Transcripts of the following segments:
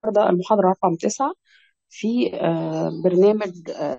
النهارده المحاضرة رقم تسعة في آه، برنامج آه،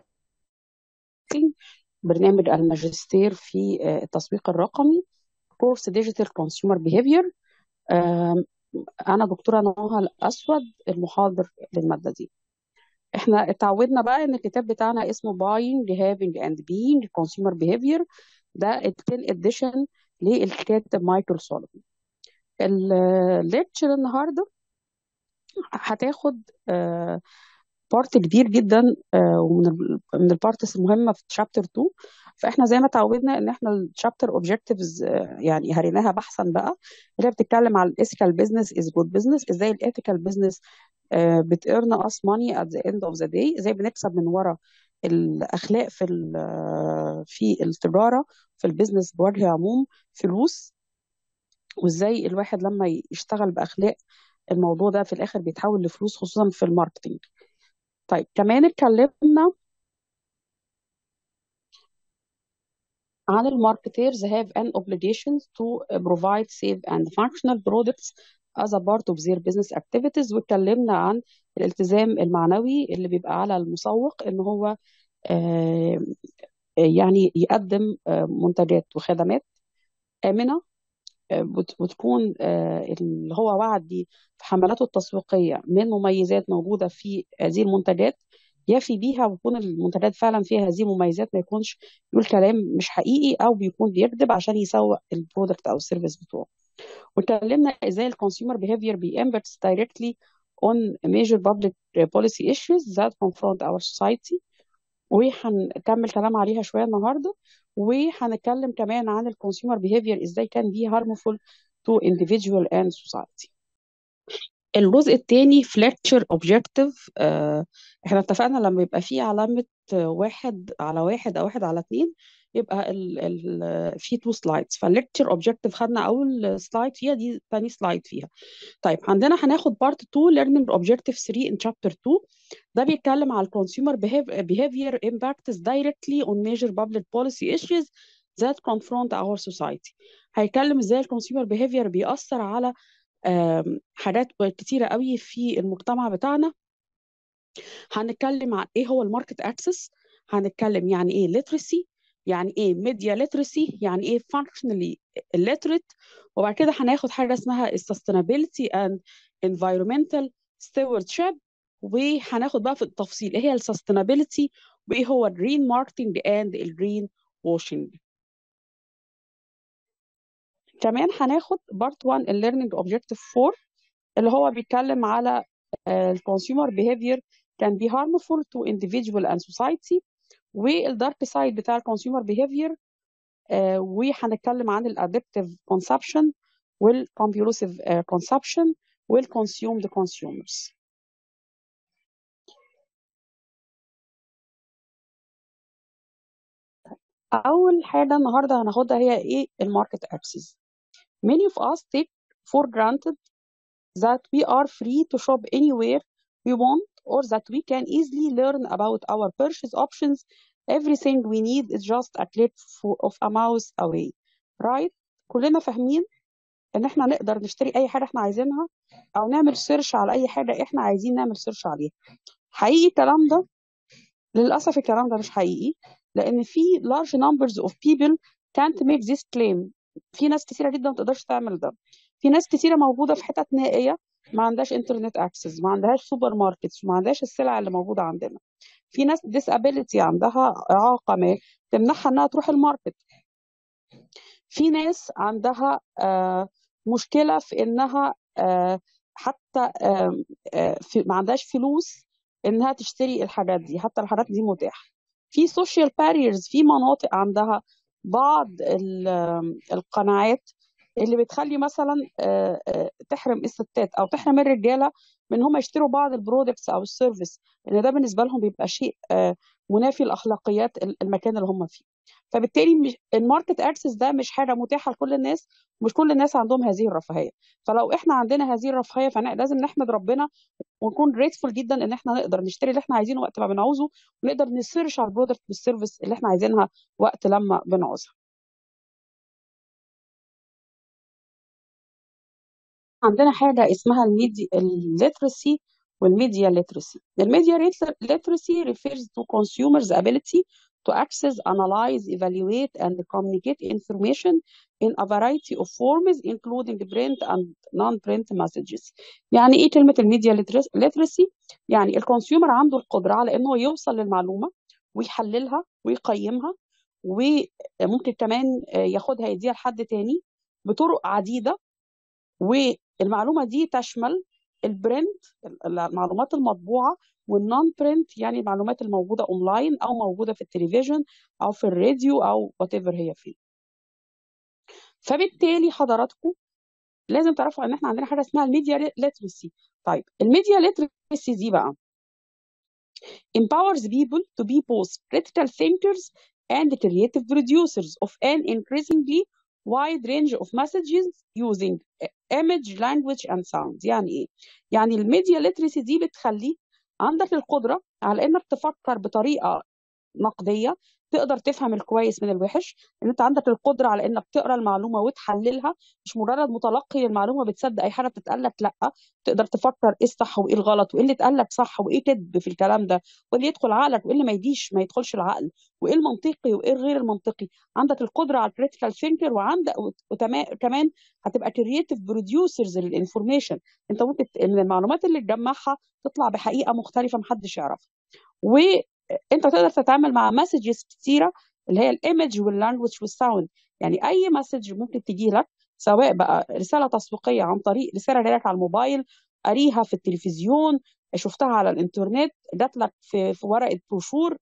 برنامج الماجستير في آه، التسويق الرقمي كورس ديجيتال كونسيومر بيهيفير أنا دكتورة نهى الأسود المحاضر للمادة دي احنا اتعودنا بقى ان الكتاب بتاعنا اسمه Buying, Having and Being Consumer Behavior ده ال 10 edition للكاتب مايكل سولومون الليكتشر النهارده هتاخد بارت كبير جدا آه، ومن ال- من البارتس المهمه في شابتر 2 فاحنا زي ما تعودنا ان احنا الشابتر اوبجكتيفز يعني هريناها بحثا بقى اللي هي بتتكلم على الايثيكال بزنس از جود بزنس ازاي الايثيكال بزنس بتيرن اس ماني ات ذا اند اوف ذا داي ازاي بنكسب من ورا الاخلاق في ال- آه، في التجاره في البيزنس بوجه عموم فلوس وازاي الواحد لما يشتغل باخلاق الموضوع ده في الاخر بيتحول لفلوس خصوصا في الماركتينج طيب كمان اتكلمنا عن الماركتيرز have an obligation to provide safe and functional products as a part of their business activities واتكلمنا عن الالتزام المعنوي اللي بيبقى على المسوق ان هو آه، يعني يقدم آه، منتجات وخدمات آمنة آه، بت- وتكون آه، اللي هو وعد بيه في حملاته التسويقية من مميزات موجودة في هذه المنتجات يفي بيها ويكون المنتجات فعلا فيها هذه المميزات ما يكونش يقول كلام مش حقيقي او بيكون بيكذب عشان يسوق البرودكت او السيرفيس بتوعه واتكلمنا ازاي الكونسيومر behavior بيمبرتس directly on major public policy issues that confront our society وهنكمل كلام عليها شويه النهارده وهنتكلم كمان عن الكونسيومر behavior ازاي كان بي harmful to individual and society الجزء الثاني فليكتشر اوبجكتيف احنا اتفقنا لما يبقى فيه علامة آه، واحد على واحد او واحد على اتنين يبقى ال ال في تو سلايدز فالليكتشر اوبجكتيف خدنا اول سلايد فيها دي ثاني سلايد فيها طيب عندنا هناخد بارت 2 ليرنينج اوبجكتيف 3 ان شابتر 2 ده بيتكلم على الكونسيومر behavior impacts directly on major public policy issues that confront our society هيتكلم ازاي الكونسيومر behavior بيأثر على آم، حاجات كتيرة قوي في المجتمع بتاعنا هنتكلم عن ايه هو الماركت اكسس هنتكلم يعني ايه literacy يعني ايه media literacy يعني ايه functionally illiterate وبعد كده هناخد حاجة اسمها sustainability and environmental stewardship وهناخد بقى في التفصيل ايه هي السستينابيلتي وايه هو الجرين ماركتنج اند الجرين واشنج كمان هناخد بارت 1 الليرنينج اوبجكتيف 4 اللي هو بيتكلم على الكونسيومر behavior can be harmful to individual and society والدارك سايد بتاع الكونسيومر behavior آه، وهنتكلم عن الادابتيف consumption والcompulsive آه، consumption والconsumed consumers اول حاجه النهارده هناخدها هي ايه الماركت اكسس many of us take for granted that we are free to shop anywhere we want or that we can easily learn about our purchase options. Everything we need is just a click fo- of a mouse away. Right? كلنا فاهمين ان احنا نقدر نشتري اي حاجة احنا عايزينها او نعمل سيرش على اي حاجة احنا عايزين نعمل سيرش عليها. حقيقي الكلام ده؟ للأسف الكلام ده مش حقيقي لأن في large numbers of people can't make this claim في ناس كثيرة جدا ما تقدرش تعمل ده في ناس كثيرة موجودة في حتت نائية ما عندهاش انترنت اكسس ما عندهاش سوبر ماركتس وما عندهاش السلع اللي موجودة عندنا في ناس disability عندها إعاقة ما تمنعها إنها تروح الماركت في ناس عندها آه، مشكلة في إنها آه، حتى آم، آه، في ما عندهاش فلوس إنها تشتري الحاجات دي حتى الحاجات دي متاحة في social barriers في مناطق عندها بعض ال- آم، القناعات اللي بتخلي مثلا آه، آه، تحرم الستات او تحرم الرجاله من هم يشتروا بعض البرودكتس او السيرفيس لان ده بالنسبه لهم بيبقى شيء آه، منافي لاخلاقيات ال- المكان اللي هم فيه فبالتالي مش الماركت اكسس ده مش حاجه متاحه لكل الناس مش كل الناس عندهم هذه الرفاهيه فلو احنا عندنا هذه الرفاهيه فلازم نحمد ربنا ونكون جريتفول جدا ان احنا نقدر نشتري اللي احنا عايزينه وقت ما بنعوزه ونقدر نسيرش على البرودكت والسيرفيس اللي احنا عايزينها وقت لما بنعوزها عندنا حاجه اسمها الميدي الليترسي والميديا literacy الميديا literacy refers to consumers ability to access, analyze, evaluate, and communicate information in a variety of forms including print and non-print messages. يعني ايه كلمة الميديا literacy؟ يعني الكونسيومر عنده القدرة على انه يوصل للمعلومة ويحللها ويقيمها وممكن كمان ياخدها يديها لحد تاني بطرق عديدة والمعلومة دي تشمل البرنت المعلومات المطبوعة والنون برنت يعني المعلومات الموجودة اونلاين او موجودة في التلفزيون او في الراديو او وات هي فين فبالتالي حضراتكم لازم تعرفوا ان احنا عندنا حاجه اسمها الميديا ليترسي طيب الميديا ليترسي دي بقى empowers people to be both critical thinkers and creative producers of an increasingly wide range of messages using image, language and sound يعني ايه؟ يعني الميديا ليترسي دي بتخلي عندك القدرة على انك تفكر بطريقة نقدية تقدر تفهم الكويس من الوحش ان انت عندك القدره على انك تقرا المعلومه وتحللها مش مجرد متلقي للمعلومه بتصدق اي حاجه بتتقال لك لا تقدر تفكر ايه الصح وايه الغلط وايه اللي اتقال لك صح وايه كذب في الكلام ده وايه اللي يدخل عقلك وايه اللي ما يجيش ما يدخلش العقل وايه المنطقي وايه الغير المنطقي عندك القدره على الكريتيكال ثينكر وعندك وكمان هتبقى كرييتيف بروديوسرز للانفورميشن انت ممكن من المعلومات اللي تجمعها تطلع بحقيقه مختلفه محدش يعرفها و انت تقدر تتعامل مع مسجز كتيره اللي هي الايمج واللانجوج والساوند يعني اي مسج ممكن تجي لك سواء بقى رساله تسويقيه عن طريق رساله جايه على الموبايل قريها في التلفزيون شفتها على الانترنت جات لك في, في ورقه بروشور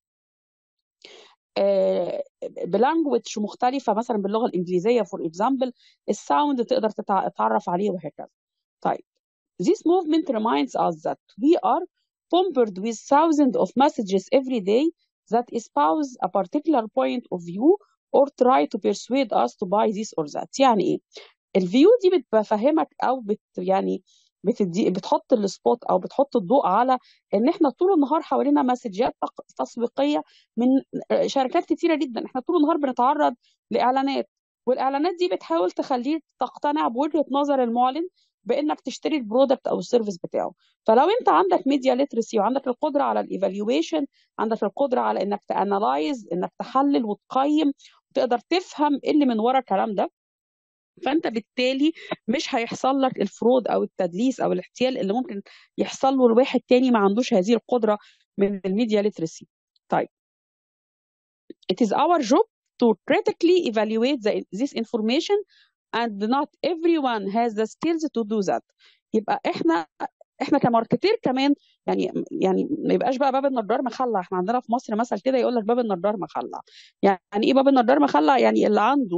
آه بلانجوج مختلفه مثلا باللغه الانجليزيه فور اكزامبل الساوند تقدر تتعرف عليه وهكذا طيب This movement reminds us that we are bombarded with thousands of messages every day that espouse a particular point of view or try to persuade us to buy this or that يعني ايه الفيو دي بتفهمك او بت يعني بتدي بتحط السبوت او بتحط الضوء على ان احنا طول النهار حوالينا مسجات تسويقيه من شركات كتيره جدا احنا طول النهار بنتعرض لاعلانات والاعلانات دي بتحاول تخليك تقتنع بوجهه نظر المعلن بانك تشتري البرودكت او السيرفيس بتاعه فلو انت عندك ميديا ليترسي وعندك القدره على الايفالويشن عندك القدره على انك تانلايز انك تحلل وتقيم وتقدر تفهم ايه اللي من ورا الكلام ده فانت بالتالي مش هيحصل لك الفرود او التدليس او الاحتيال اللي ممكن يحصل له لواحد تاني ما عندوش هذه القدره من الميديا ليترسي طيب it is our job to critically evaluate the, this information and not everyone has the skills to do that يبقى احنا احنا كماركتير كمان يعني يعني ما يبقاش بقى باب النجار مخلع احنا عندنا في مصر مثل كده يقول لك باب النجار مخلع يعني ايه باب النجار مخلع يعني اللي عنده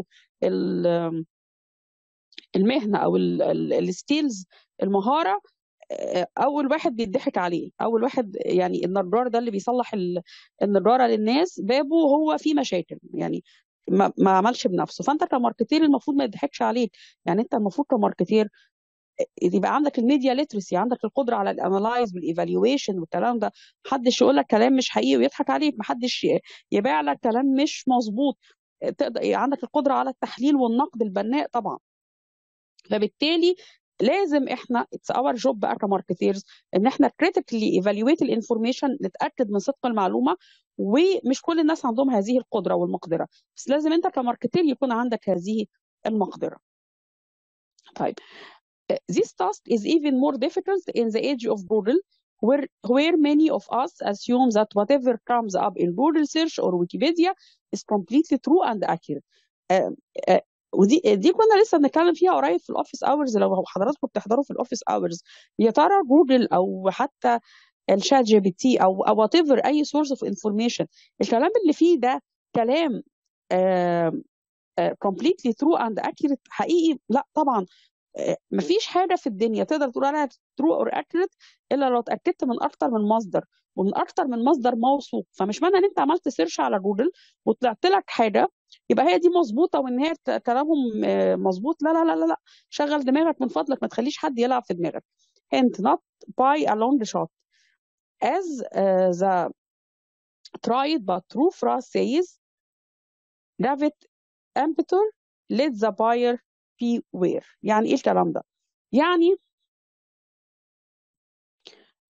المهنه او السكيلز المهاره اول واحد بيضحك عليه اول واحد يعني النجار ده اللي بيصلح النجاره للناس بابه هو فيه مشاكل يعني ما, ما عملش بنفسه فانت كماركتير المفروض ما يضحكش عليك يعني انت المفروض كماركتير يبقى عندك الميديا ليترسي عندك القدره على الانالايز والايفالويشن والكلام ده محدش يقول لك كلام مش حقيقي ويضحك عليك محدش يبيع لك كلام مش مظبوط تقدر عندك القدره على التحليل والنقد البناء طبعا فبالتالي لازم احنا اتس اور جوب بقى كماركتيرز ان احنا كريتيكلي ايفالويت الانفورميشن نتاكد من صدق المعلومه ومش كل الناس عندهم هذه القدره والمقدره بس لازم انت كماركتير يكون عندك هذه المقدره طيب This task is even more difficult in the age of Google, where, where many of us assume that whatever comes up in Google search or Wikipedia is completely true and accurate. Uh, uh, ودي دي كنا لسه بنتكلم فيها قريب في الاوفيس اورز لو حضراتكم بتحضروا في الاوفيس اورز يا ترى جوجل او حتى الشات جي بي تي او او وات ايفر اي سورس اوف انفورميشن الكلام اللي فيه ده كلام كومبليتلي ترو اند اكيوريت حقيقي لا طبعا مفيش حاجه في الدنيا تقدر تقول عليها ترو اور اكيوريت الا لو اتاكدت من اكتر من مصدر ومن اكتر من مصدر موثوق فمش معنى ان انت عملت سيرش على جوجل وطلعت لك حاجه يبقى هي دي مظبوطه وان هي كلامهم مظبوط لا لا لا لا لا شغل دماغك من فضلك ما تخليش حد يلعب في دماغك hint not by a long shot as uh, the tried but true phrase says David Ampeter let the buyer beware يعني ايه الكلام ده يعني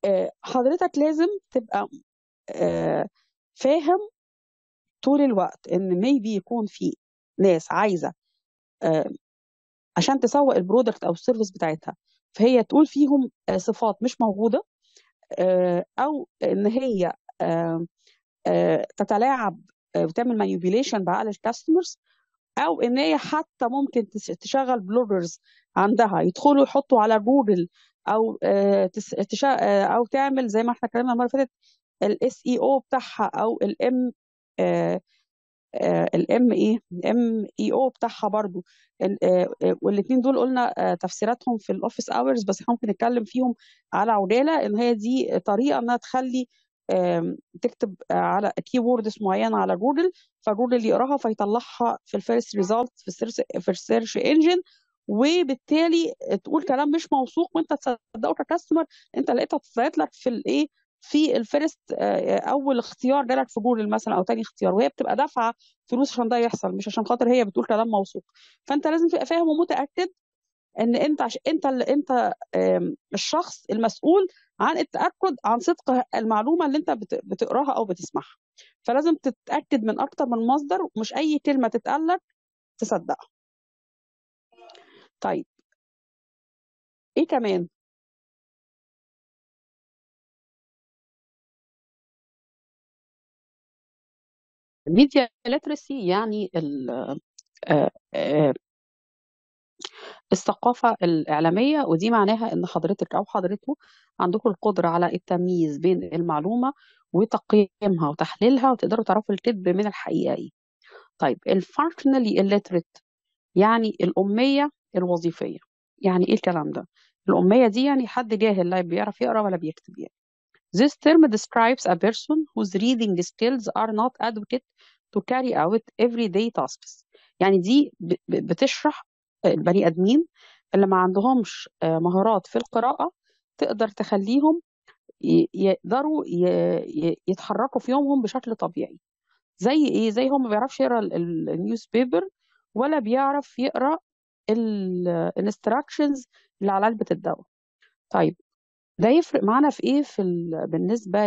آه، حضرتك لازم تبقى آه، فاهم طول الوقت ان ميبي يكون في ناس عايزه آه، عشان تسوق البرودكت او السيرفيس بتاعتها فهي تقول فيهم آه، صفات مش موجوده آه، او ان هي آه، آه، تتلاعب آه، وتعمل مانيبيوليشن بعقل الكاستمرز او ان هي حتى ممكن تس- تشغل بلوجرز عندها يدخلوا يحطوا على جوجل او آه، تس- تشا- آه، او تعمل زي ما احنا اتكلمنا المره اللي فاتت الاس اي او بتاعها او الام الام ايه الام اي او بتاعها برضو والاثنين دول قلنا آه، تفسيراتهم في الاوفيس اورز بس احنا ممكن نتكلم فيهم على عجاله ان هي دي طريقه انها تخلي آم، تكتب آه، على كي ووردز معينه على جوجل فجوجل يقراها فيطلعها في الفيرست ريزلت في السيرش في السيرش انجن وبالتالي تقول كلام مش موثوق وانت تصدقه ككاستمر انت لقيتها طلعت لك في الايه في الفيرست آه، اول اختيار جالك في جوجل مثلا او تاني اختيار وهي بتبقى دافعه فلوس عشان ده يحصل مش عشان خاطر هي بتقول كلام موثوق فانت لازم تبقى فاهم ومتاكد ان انت عش... انت اللي انت آم، الشخص المسؤول عن التاكد عن صدق المعلومه اللي انت بت... بتقراها او بتسمعها فلازم تتاكد من اكتر من مصدر ومش اي كلمه تتقال لك تصدقها طيب ايه كمان ميديا ليترسي يعني ال... آه، آه، الثقافة الإعلامية ودي معناها إن حضرتك أو حضرته عندكم القدرة على التمييز بين المعلومة وتقييمها وتحليلها وتقدروا تعرفوا الكذب من الحقيقة إيه. طيب الفانكشنالي illiterate يعني الأمية الوظيفية يعني إيه الكلام ده؟ الأمية دي يعني حد جاهل لا بيعرف يقرأ ولا بيكتب يعني. This term describes a person whose reading skills are not adequate to carry out everyday tasks. يعني دي ب- ب- بتشرح البني آدمين اللي ما عندهمش آه، مهارات في القراءة تقدر تخليهم ي- يقدروا ي- ي- يتحركوا في يومهم بشكل طبيعي زي ايه زي هو ما بيعرفش يقرا النيوز بيبر ولا بيعرف يقرا الانستراكشنز اللي على علبة الدواء طيب ده يفرق معانا في ايه في ال... بالنسبة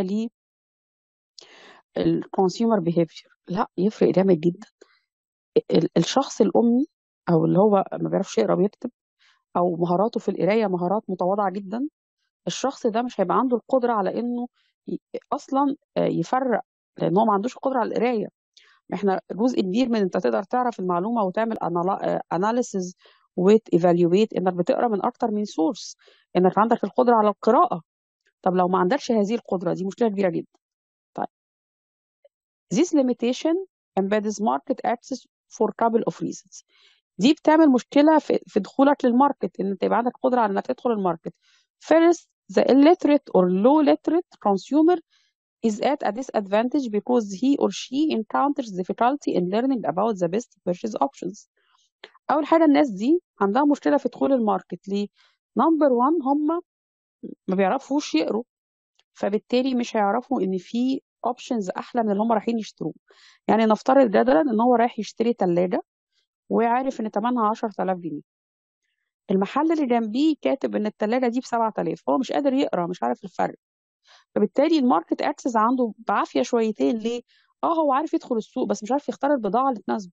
للكونسيومر بيهيفير لا يفرق جامد جدا ال- الشخص الأمي أو اللي هو ما بيعرفش يقرا ويكتب أو مهاراته في القراية مهارات متواضعة جدا الشخص ده مش هيبقى عنده القدرة على إنه ي- أصلا آه، يفرق لأن هو ما عندوش القدرة على القراية احنا جزء كبير من انت تقدر تعرف المعلومة وتعمل اناليسز وتيفالويت انك بتقرا من اكتر من سورس انك عندك القدرة على القراءة طب لو ما عندكش هذه القدرة دي مشكلة كبيرة جدا طيب this limitation embeds market access for couple of reasons دي بتعمل مشكلة في, في دخولك للماركت ان انت يبقى عندك قدرة على انك تدخل الماركت first the illiterate or low literate consumer is at a disadvantage because he or she encounters difficulty in learning about the best purchase options اول حاجة الناس دي عندها مشكلة في دخول الماركت ليه نمبر 1 هم ما بيعرفوش يقروا فبالتالي مش هيعرفوا ان في اوبشنز احلى من اللي هم رايحين يشتروه يعني نفترض جدلا ان هو رايح يشتري ثلاجة وعارف ان ثمنها 10000 جنيه المحل اللي جنبيه كاتب ان الثلاجة دي ب 7000 هو مش قادر يقرا مش عارف الفرق فبالتالي الماركت اكسس عنده بعافية شويتين ليه اه هو عارف يدخل السوق بس مش عارف يختار البضاعة اللي تناسبه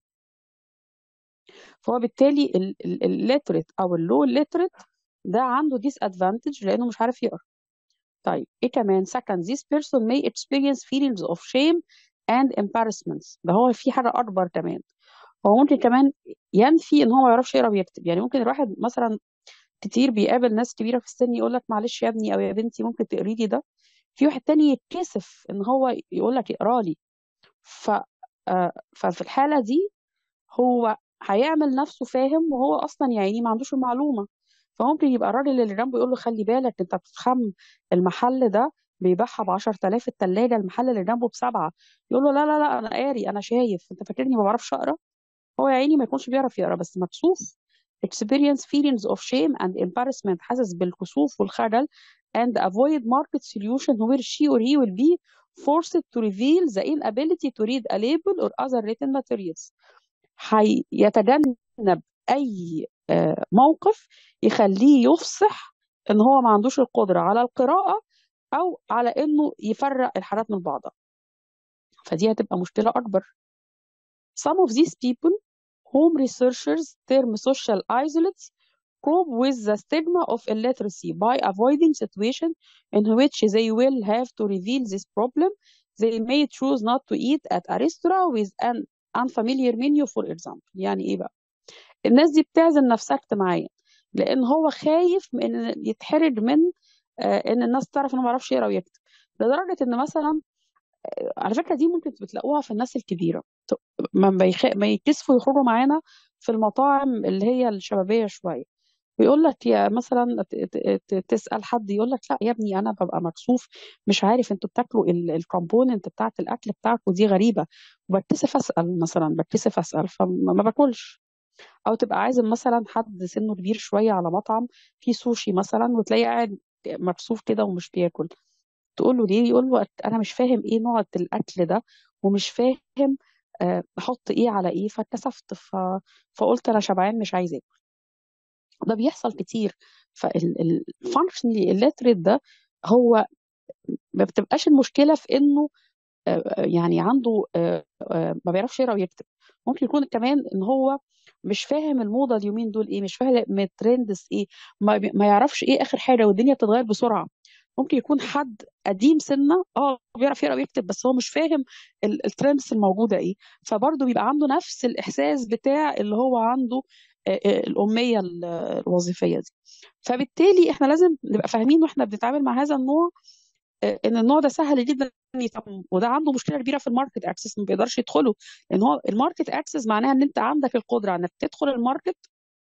فهو بالتالي الليترت او اللو ليترت ده عنده ديس ادفانتج لانه مش عارف يقرا طيب ايه كمان second this person may experience feelings of shame and embarrassments ده هو في حاجة أكبر كمان هو ممكن كمان ينفي إن هو ما يعرفش يقرا ويكتب يعني ممكن الواحد مثلا كتير بيقابل ناس كبيرة في السن يقول لك معلش يا ابني أو يا بنتي ممكن تقري لي ده في واحد تاني يتكسف إن هو يقول لك اقرا لي ف آه، ففي الحالة دي هو هيعمل نفسه فاهم وهو اصلا يا عيني ما عندوش المعلومه فممكن يبقى الراجل اللي جنبه يقول له خلي بالك انت بتتخم المحل ده بيبيعها ب 10000 التلاجة المحل اللي جنبه بسبعة يقول له لا لا لا انا قاري انا شايف انت فاكرني ما بعرفش اقرا هو يا عيني ما يكونش بيعرف يقرا بس مكسوف experience feelings of shame and embarrassment حاسس بالكسوف والخجل and avoid market solution where she or he will be forced to reveal the inability to read a label or other written materials هيتجنب اي آه، موقف يخليه يفصح ان هو ما عندوش القدرة على القراءة او على انه يفرق الحالات من بعضها فدي هتبقى مشكله اكبر some of these people whom researchers term social isolates cope with the stigma of illiteracy by avoiding situation in which they will have to reveal this problem they may choose not to eat at a restaurant with an unfamiliar menu for example يعني ايه بقى الناس دي بتعزل نفسها اجتماعيا لان هو خايف من ان يتحرج من آه، ان الناس تعرف انه ما يعرفش يقرا ويكتب لدرجه ان مثلا آه، على فكره دي ممكن بتلاقوها في الناس الكبيره ت- ما بيخ... ما يتكسفوا يخرجوا معانا في المطاعم اللي هي الشبابيه شويه ويقول لك يا مثلا ت- ت- ت- تسال حد يقول لك لا يا ابني انا ببقى مكسوف مش عارف انتوا بتاكلوا الكومبوننت بتاعت الاكل بتاعكم دي غريبه وبتكسف اسال مثلا بتكسف اسال فما ما باكلش او تبقى عازم مثلا حد سنه كبير شويه على مطعم فيه سوشي مثلا وتلاقيه قاعد مكسوف كده ومش بياكل تقول له ليه يقول له انا مش فاهم ايه نوع الاكل ده ومش فاهم آه، احط ايه على ايه فاتكسفت ف... فقلت انا شبعان مش عايز اكل ده بيحصل كتير فالفانكشنالي الليتريت ده هو ما بتبقاش المشكله في انه آه، يعني عنده آه، آه، ما بيعرفش يقرا ويكتب ممكن يكون كمان ان هو مش فاهم الموضه اليومين دول ايه مش فاهم الترندز ايه ما, بي- ما يعرفش ايه اخر حاجه والدنيا بتتغير بسرعه ممكن يكون حد قديم سنه اه بيعرف يقرا ويكتب بس هو مش فاهم ال- الترندز الموجوده ايه فبرضه بيبقى عنده نفس الاحساس بتاع اللي هو عنده آه، آه، الاميه ال- الوظيفيه دي فبالتالي احنا لازم نبقى فاهمين واحنا بنتعامل مع هذا النوع آه، ان النوع ده سهل جدا يتم وده عنده مشكله كبيره في الماركت اكسس ما بيقدرش يدخله لان هو الماركت اكسس معناها ان انت عندك القدره انك تدخل الماركت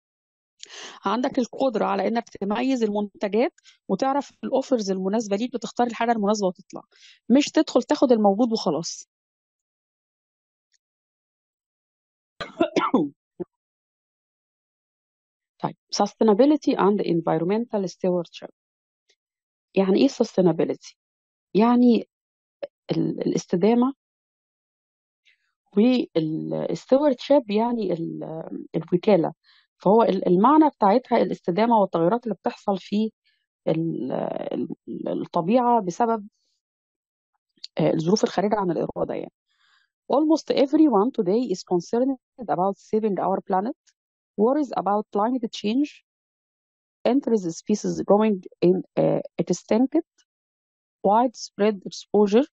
عندك القدره على انك تميز المنتجات وتعرف الاوفرز المناسبه ليك وتختار الحاجه المناسبه وتطلع مش تدخل تاخد الموجود وخلاص طيب sustainability and environmental stewardship يعني ايه sustainability يعني ال- الاستدامه والستewardship يعني ال- الوكاله فهو ال- المعنى بتاعتها الاستدامه والتغيرات اللي بتحصل في ال- ال- الطبيعه بسبب آه، الظروف الخارجه عن الاراده يعني almost everyone today is concerned about saving our planet worries about climate change enters species going in uh, extinct widespread exposure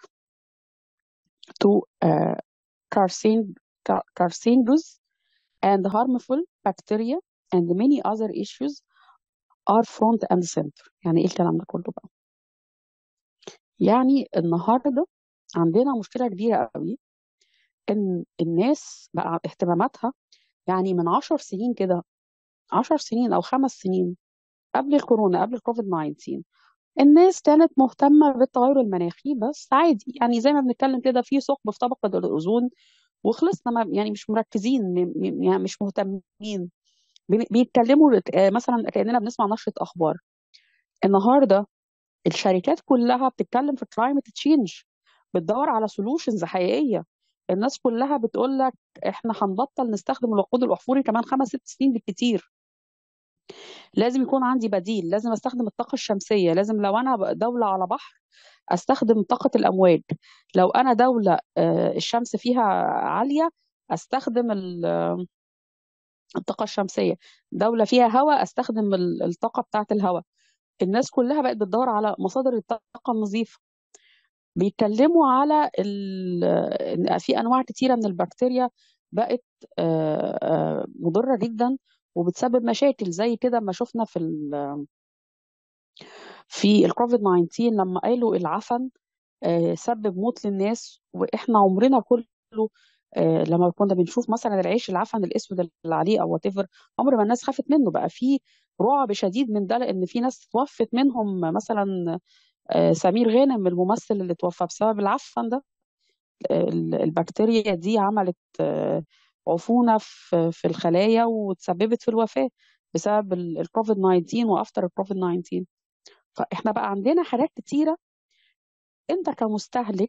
to uh, carcin- car- carcinogens and harmful bacteria and many other issues are front and center يعني ايه الكلام ده كله بقى يعني النهارده عندنا مشكله كبيره قوي ان الناس بقى اهتماماتها يعني من عشر سنين كده عشر سنين او خمس سنين قبل الكورونا قبل الكوفيد 19 الناس كانت مهتمه بالتغير المناخي بس عادي يعني زي ما بنتكلم كده في ثقب في طبقه الاوزون وخلصنا ما يعني مش مركزين م- م- يعني مش مهتمين بن- بيتكلموا آه، مثلا كاننا بنسمع نشره اخبار النهارده الشركات كلها بتتكلم في كلايمت تشينج بتدور على سولوشنز حقيقيه الناس كلها بتقول لك احنا هنبطل نستخدم الوقود الاحفوري كمان خمس ست سنين بالكتير لازم يكون عندي بديل لازم استخدم الطاقه الشمسيه لازم لو انا دوله على بحر استخدم طاقه الامواج لو انا دوله آه، الشمس فيها عاليه استخدم ال- الطاقه الشمسيه دوله فيها هواء استخدم ال- الطاقه بتاعه الهواء الناس كلها بقت بتدور على مصادر الطاقه النظيفه بيتكلموا على ال... إن في انواع كتيره من البكتيريا بقت آه، آه، مضره جدا وبتسبب مشاكل زي كده ما شفنا في ال... في الكوفيد 19 لما قالوا العفن آه، سبب موت للناس واحنا عمرنا كله آه، لما كنا بنشوف مثلا العيش العفن الاسود اللي عليه او وات ايفر عمر ما الناس خافت منه بقى في رعب شديد من ده لان في ناس توفت منهم مثلا آه، سمير غانم الممثل اللي توفى بسبب العفن ده ال- البكتيريا دي عملت آه، عفونة في في الخلايا وتسببت في الوفاة بسبب ال- الكوفيد 19 وافتر الكوفيد 19 فاحنا بقى عندنا حاجات كتيرة انت كمستهلك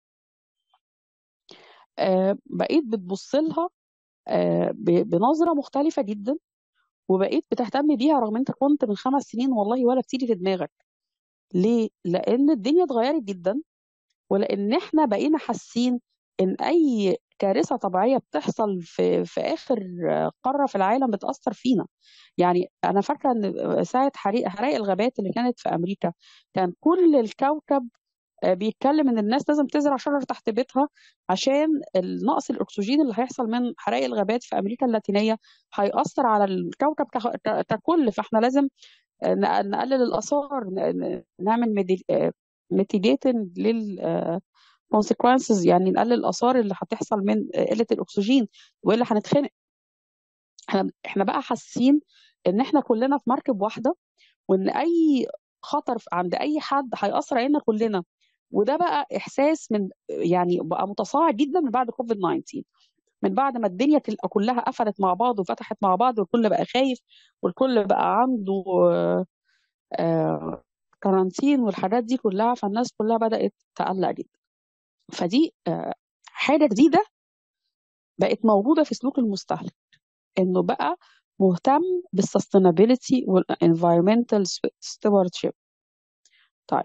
آه، بقيت بتبص لها آه، ب- بنظرة مختلفة جدا وبقيت بتهتم بيها رغم انت كنت من خمس سنين والله ولا بتيجي في دماغك ليه؟ لأن الدنيا اتغيرت جدا ولأن احنا بقينا حاسين إن أي كارثة طبيعية بتحصل في في آخر قارة في العالم بتأثر فينا يعني أنا فاكرة إن ساعة حريق حرائق الغابات اللي كانت في أمريكا كان كل الكوكب آه، بيتكلم ان الناس لازم تزرع شجر تحت بيتها عشان نقص الاكسجين اللي هيحصل من حرائق الغابات في امريكا اللاتينيه هيأثر على الكوكب كخ- ك- ككل فاحنا لازم آه، ن- نقلل الاثار ن- ن- نعمل ميتيجيتنج لل consequences يعني نقلل الاثار اللي هتحصل من قله الاكسجين والا هنتخنق احنا احنا بقى حاسين ان احنا كلنا في مركب واحده وان اي خطر عند اي حد هيأثر علينا كلنا وده بقى احساس من يعني بقى متصاعد جدا من بعد كوفيد 19 من بعد ما الدنيا كل- كلها قفلت مع بعض وفتحت مع بعض والكل بقى خايف والكل بقى عنده آه، آه، كارانتين والحاجات دي كلها فالناس كلها بدأت تقلق جدا فدي آه، حاجة جديدة بقت موجودة في سلوك المستهلك انه بقى مهتم بالسستينابيلتي والانفايرمنتال stewardship طيب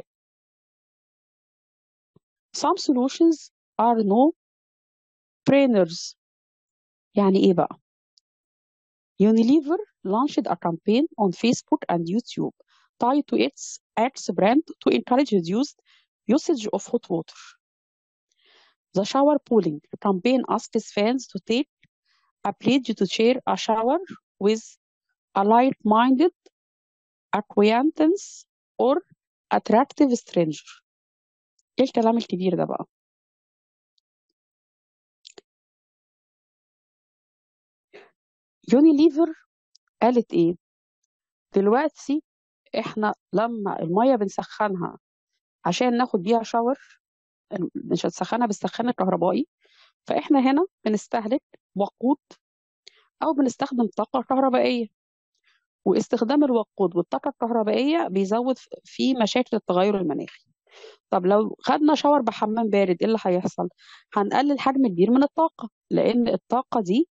some solutions are no brainers يعني ايه بقى Unilever launched a campaign on Facebook and YouTube tied to its X brand to encourage reduced usage of hot water. The shower pooling campaign asks fans to take a pledge to share a shower with a like-minded acquaintance or attractive stranger. ايه الكلام الكبير ده بقى؟ يونيليفر قالت ايه؟ دلوقتي احنا لما المية بنسخنها عشان ناخد بيها شاور مش هتسخنها بالسخان الكهربائي فاحنا هنا بنستهلك وقود او بنستخدم طاقة كهربائية واستخدام الوقود والطاقة الكهربائية بيزود في مشاكل التغير المناخي طب لو خدنا شاور بحمام بارد ايه اللي هيحصل هنقلل حجم كبير من الطاقة لان الطاقة دي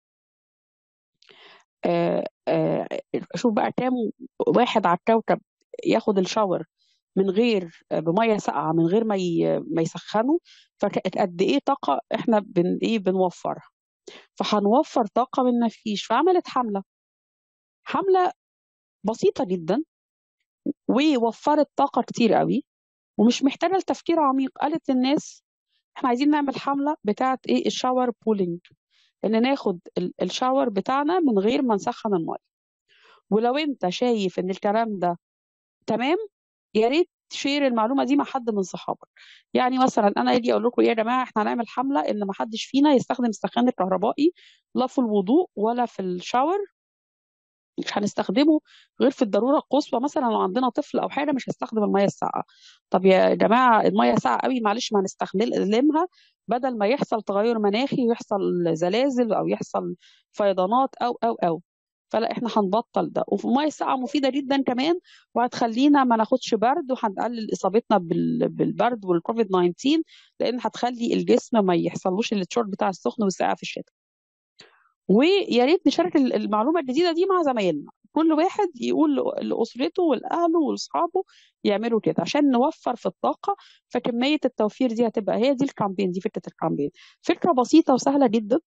آه آه شوف بقى كام واحد على الكوكب ياخد الشاور من غير بميه ساقعه من غير ما ي- ما يسخنوا فقد ايه طاقه احنا بن ايه بنوفرها فهنوفر طاقه من ما فيش فعملت حمله حمله بسيطه جدا ووفرت طاقه كتير قوي ومش محتاجه لتفكير عميق قالت للناس احنا عايزين نعمل حمله بتاعه ايه الشاور بولينج ان ناخد ال- الشاور بتاعنا من غير ما نسخن الميه ولو انت شايف ان الكلام ده تمام يا ريت تشير المعلومه دي مع حد من صحابك يعني مثلا انا اجي اقول لكم إيه يا جماعه احنا هنعمل حمله ان ما حدش فينا يستخدم السخان الكهربائي لا في الوضوء ولا في الشاور مش هنستخدمه غير في الضروره القصوى مثلا لو عندنا طفل او حاجه مش هستخدم الميه الساقعه طب يا جماعه الميه ساقعه قوي معلش ما هنستخدمها بدل ما يحصل تغير مناخي ويحصل زلازل او يحصل فيضانات او او او فلا احنا هنبطل ده والميه الساقعه مفيده جدا كمان وهتخلينا ما ناخدش برد وهنقلل اصابتنا بال- بالبرد والكوفيد 19 لان هتخلي الجسم ما يحصلوش الشورت بتاع السخن والساقع في الشتاء ويا ريت نشارك ال- المعلومه الجديده دي مع زمايلنا كل واحد يقول ل- لاسرته ولاهله ولاصحابه يعملوا كده عشان نوفر في الطاقه فكميه التوفير دي هتبقى هي دي الكامبين دي فكره الكامبين فكره بسيطه وسهله جدا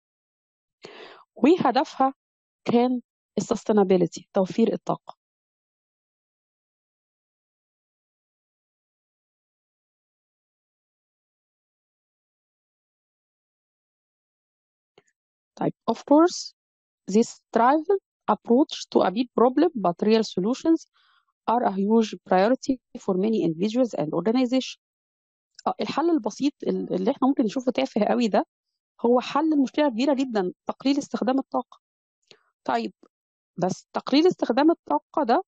وهدفها كان السستينابيلتي توفير الطاقه طيب of course this trivial approach to a big problem but real solutions are a huge priority for many individuals and organizations آه، الحل البسيط ال- اللي احنا ممكن نشوفه تافه قوي ده هو حل مشكلة كبيرة جدا تقليل استخدام الطاقة طيب بس تقليل استخدام الطاقة ده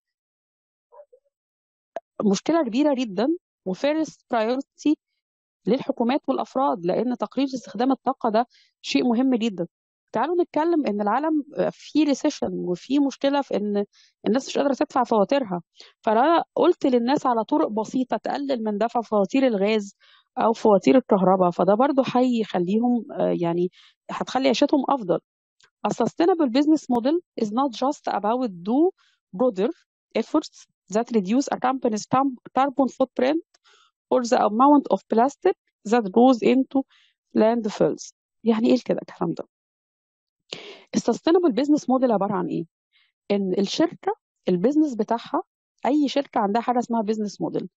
مشكلة كبيرة جدا وفيرست برايورتي للحكومات والأفراد لأن تقليل استخدام الطاقة ده شيء مهم جدا تعالوا نتكلم ان العالم فيه ريسيشن وفي مشكله في ان الناس مش قادره تدفع فواتيرها فانا قلت للناس على طرق بسيطه تقلل من دفع فواتير الغاز او فواتير الكهرباء فده برضو هيخليهم آه، يعني هتخلي عيشتهم افضل A sustainable business model is not just about do gooder efforts that reduce a company's carbon footprint or the amount of plastic that goes into landfills يعني ايه كده الكلام ده السستينبل بزنس موديل عباره عن ايه ان الشركه البيزنس بتاعها اي شركه عندها حاجه اسمها بيزنس موديل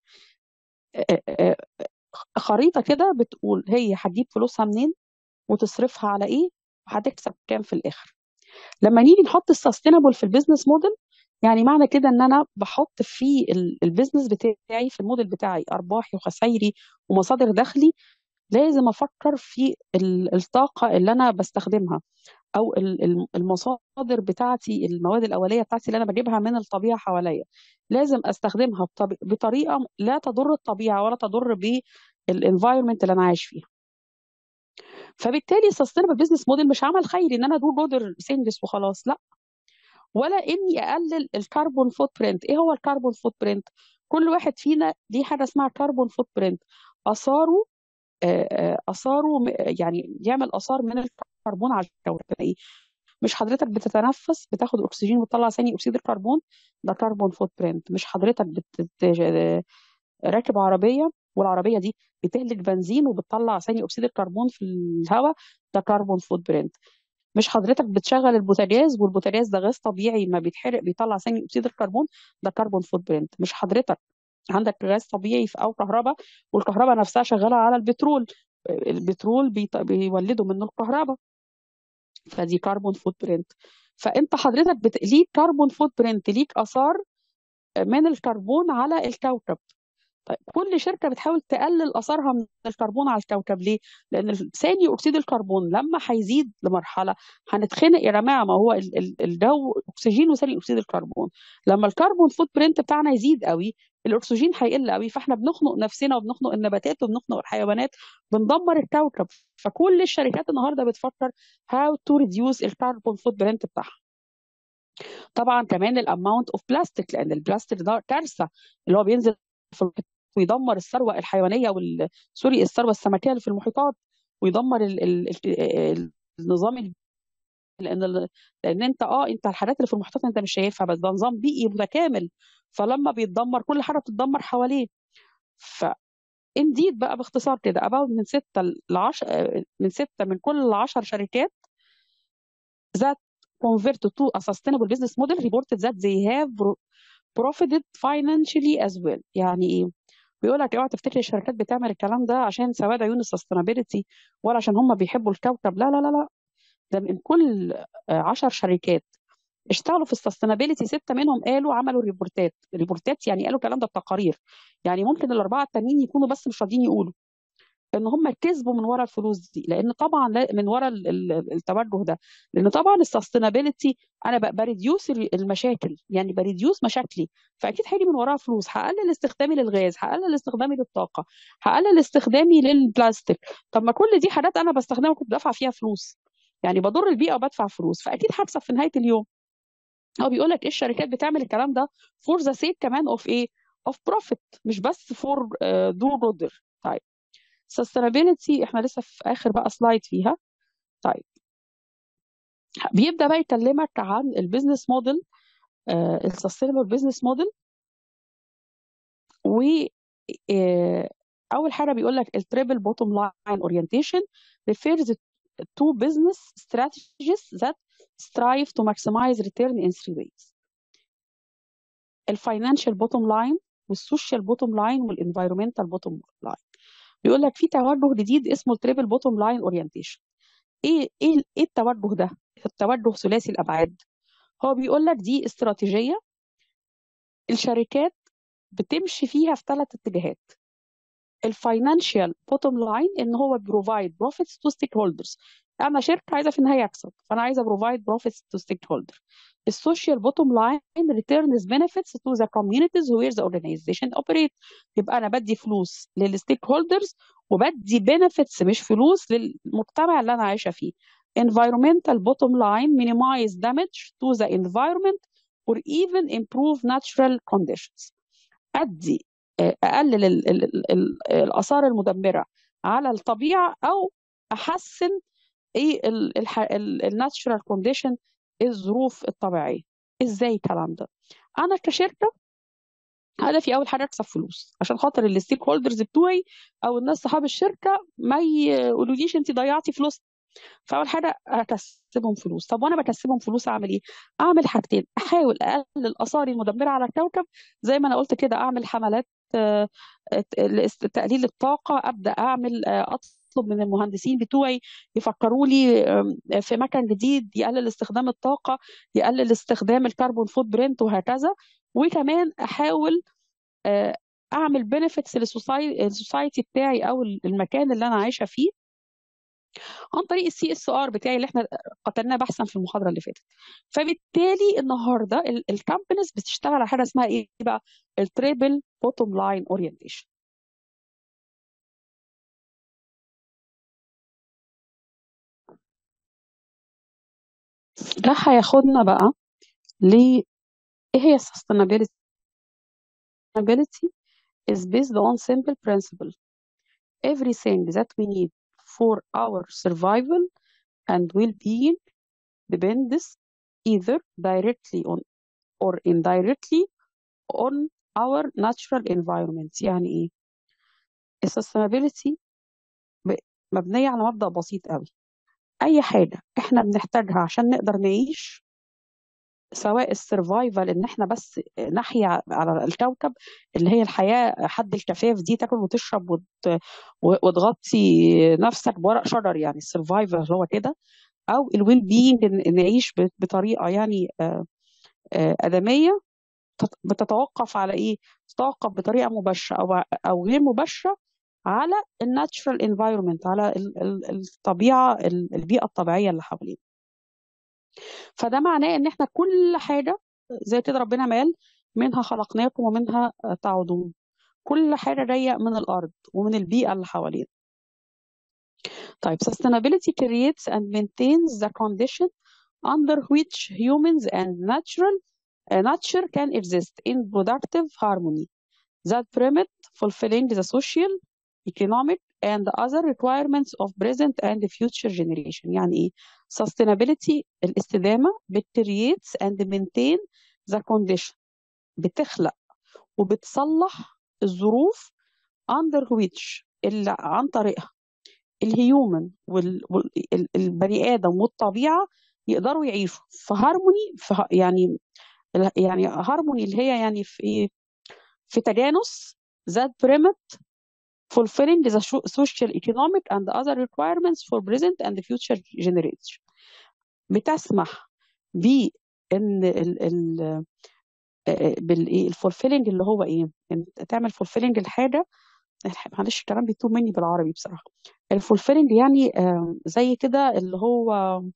خريطه كده بتقول هي هتجيب فلوسها منين وتصرفها على ايه وهتكسب كام في الاخر لما نيجي نحط السستينبل في البيزنس موديل يعني معنى كده ان انا بحط في البيزنس بتاعي في الموديل بتاعي ارباحي وخسائري ومصادر دخلي لازم افكر في الطاقه اللي انا بستخدمها او المصادر بتاعتي المواد الاوليه بتاعتي اللي انا بجيبها من الطبيعه حواليا لازم استخدمها بطريقه لا تضر الطبيعه ولا تضر بالانفايرمنت اللي انا عايش فيها فبالتالي السستينبل بزنس موديل مش عمل خيري ان انا دو جودر سينجس وخلاص لا ولا اني اقلل الكربون فوت برنت ايه هو الكربون فوت برنت كل واحد فينا ليه حاجه اسمها كربون فوت برنت اثاره اثاره يعني يعمل اثار من الكربون على الكوكب ايه مش حضرتك بتتنفس بتاخد اكسجين وتطلع ثاني اكسيد الكربون ده كربون فوت برنت مش حضرتك بت... راكب عربيه والعربيه دي بتهلك بنزين وبتطلع ثاني اكسيد الكربون في الهواء ده كربون فوت برنت مش حضرتك بتشغل البوتاجاز والبوتاجاز ده غاز طبيعي ما بيتحرق بيطلع ثاني اكسيد الكربون ده كربون فوت برنت مش حضرتك عندك غاز طبيعي او كهرباء والكهرباء نفسها شغاله على البترول البترول بيط... بيولدوا منه الكهرباء فدي كربون فوت برنت فانت حضرتك بت... ليك كربون فوت برنت ليك اثار من الكربون على الكوكب طيب كل شركه بتحاول تقلل اثرها من الكربون على الكوكب ليه؟ لان ثاني اكسيد الكربون لما هيزيد لمرحله هنتخنق يا جماعه ما هو الجو اكسجين وثاني اكسيد الكربون لما الكربون فوت برنت بتاعنا يزيد قوي الاكسجين هيقل قوي فاحنا بنخنق نفسنا وبنخنق النباتات وبنخنق الحيوانات بندمر الكوكب فكل الشركات النهارده بتفكر هاو تو ريديوس الكربون فوت برنت بتاعها طبعا كمان الاماونت اوف بلاستيك لان البلاستيك ده كارثه اللي هو بينزل في ويدمر الثروه الحيوانيه وال سوري الثروه السمكيه اللي في المحيطات ويدمر ال... ال... النظام لان لان انت اه انت الحاجات اللي في المحيطات انت مش شايفها بس ده نظام بيئي متكامل فلما بيتدمر كل حاجه بتتدمر حواليه ف انديد بقى باختصار كده about من 6 ل 10 من 6 من كل 10 شركات that converted to a sustainable business model reported that they have profited financially as well يعني ايه بيقول لك اوعى تفتكر الشركات بتعمل الكلام ده عشان سواد عيون السستينابيلتي ولا عشان هم بيحبوا الكوكب لا لا لا لا ده من كل 10 شركات اشتغلوا في السستينابيلتي ستة منهم قالوا عملوا ريبورتات ريبورتات يعني قالوا الكلام ده بتقارير يعني ممكن الأربعة التانيين يكونوا بس مش راضيين يقولوا ان هم كسبوا من ورا الفلوس دي لان طبعا من ورا التوجه ده لان طبعا السستينابيلتي انا بريديوس المشاكل يعني بريديوس مشاكلي فاكيد هيجي من وراها فلوس هقلل استخدامي للغاز هقلل استخدامي للطاقه هقلل استخدامي للبلاستيك طب ما كل دي حاجات انا بستخدمها كنت بدفع فيها فلوس يعني بضر البيئه وبدفع فلوس فاكيد هكسب في نهايه اليوم هو بيقول لك ايه الشركات بتعمل الكلام ده فور ذا سيك كمان اوف ايه اوف بروفيت مش بس فور دو جودر طيب sustainability احنا لسه في اخر بقى سلايد فيها طيب بيبدا بقى يكلمك عن البيزنس موديل السستينبل بيزنس موديل و اول حاجه بيقول لك التريبل بوتوم لاين اورينتيشن refers to business strategies that strive to maximize return in three ways الفاينانشال بوتوم لاين والسوشيال بوتوم لاين والانفايرمنتال بوتوم لاين بيقول لك في توجه جديد اسمه التريبل بوتوم لاين اورينتيشن ايه ايه ايه التوجه ده التوجه ثلاثي الابعاد هو بيقول لك دي استراتيجيه الشركات بتمشي فيها في ثلاث اتجاهات الفاينانشال بوتوم لاين ان هو بروفايد بروفيتس تو ستيك هولدرز انا شركه عايزه في النهايه اكسب فانا عايزه بروفايد بروفيتس تو ستيك هولدر السوشيال بوتوم لاين returns benefits to the communities where the organization operate يبقى انا بدي فلوس للستيك هولدرز وبدي benefits مش فلوس للمجتمع اللي انا عايشه فيه environmental bottom line minimize damage to the environment or even improve natural conditions ادي اقلل ال ال ال ال الاثار المدمره على الطبيعه او احسن ايه الناتشرال كونديشن الظروف الطبيعيه ازاي الكلام ده انا كشركه هدفي اول حاجه اكسب فلوس عشان خاطر الستيك هولدرز بتوعي او الناس صحاب الشركه ما يقولوليش انت ضيعتي فلوس فاول حاجه اكسبهم فلوس طب وانا بكسبهم فلوس اعمل ايه اعمل حاجتين احاول اقلل الاثار المدمره على الكوكب زي ما انا قلت كده اعمل حملات آه، لاست- تقليل الطاقه ابدا اعمل آه، اطلب من المهندسين بتوعي يفكروا لي آم، في مكان جديد يقلل استخدام الطاقه يقلل استخدام الكربون فوت برنت وهكذا وكمان احاول آه، اعمل بنفيتس للسوسايتي بتاعي او المكان اللي انا عايشه فيه عن طريق السي اس ار بتاعي اللي احنا قتلناه بحثا في المحاضره اللي فاتت فبالتالي النهارده الكامبانيز بتشتغل على حاجه اسمها ايه بقى التريبل بوتوم لاين اورينتيشن ده هياخدنا بقى ل ايه هي sustainability sustainability is based on simple principle everything that we need for our survival and well-being depends either directly on or indirectly on our natural environment يعني ايه السستينابيلتي مبنية على مبدأ بسيط قوي اي حاجة احنا بنحتاجها عشان نقدر نعيش سواء السرفايفل ان احنا بس نحيا على الكوكب اللي هي الحياة حد الكفاف دي تاكل وتشرب وت... وتغطي نفسك بورق شجر يعني السرفايفل هو كده او الويل بينج نعيش بطريقة يعني آه، آه، آدمية تت- بتتوقف على ايه؟ تتوقف بطريقه مباشره او او غير مباشره على الناتشرال انفايرمنت على ال- ال- الطبيعه ال- البيئه الطبيعيه اللي حوالينا فده معناه ان احنا كل حاجه زي كده ربنا ما قال منها خلقناكم ومنها تعودون كل حاجه جايه من الارض ومن البيئه اللي حوالينا طيب sustainability creates and maintains the condition under which humans and natural uh, nature can exist in productive harmony that permit fulfilling the social, economic, and other requirements of present and future generation. يعني ايه؟ sustainability الاستدامة بتريتس and maintain the condition بتخلق وبتصلح الظروف under which اللي عن طريقها الهيومن والبني آدم والطبيعة يقدروا يعيشوا في هارموني في يعني يعني هارموني اللي هي يعني في ايه في تجانس that permit fulfilling the sho- social, economic and other requirements for present and future generation بتسمح بان ال ال بالايه الفولفيلنج اللي هو ايه يعني تعمل فولفيلنج الحاجه معلش الكلام بيتوه مني بالعربي بصراحه الفولفيلنج يعني آه، زي كده اللي هو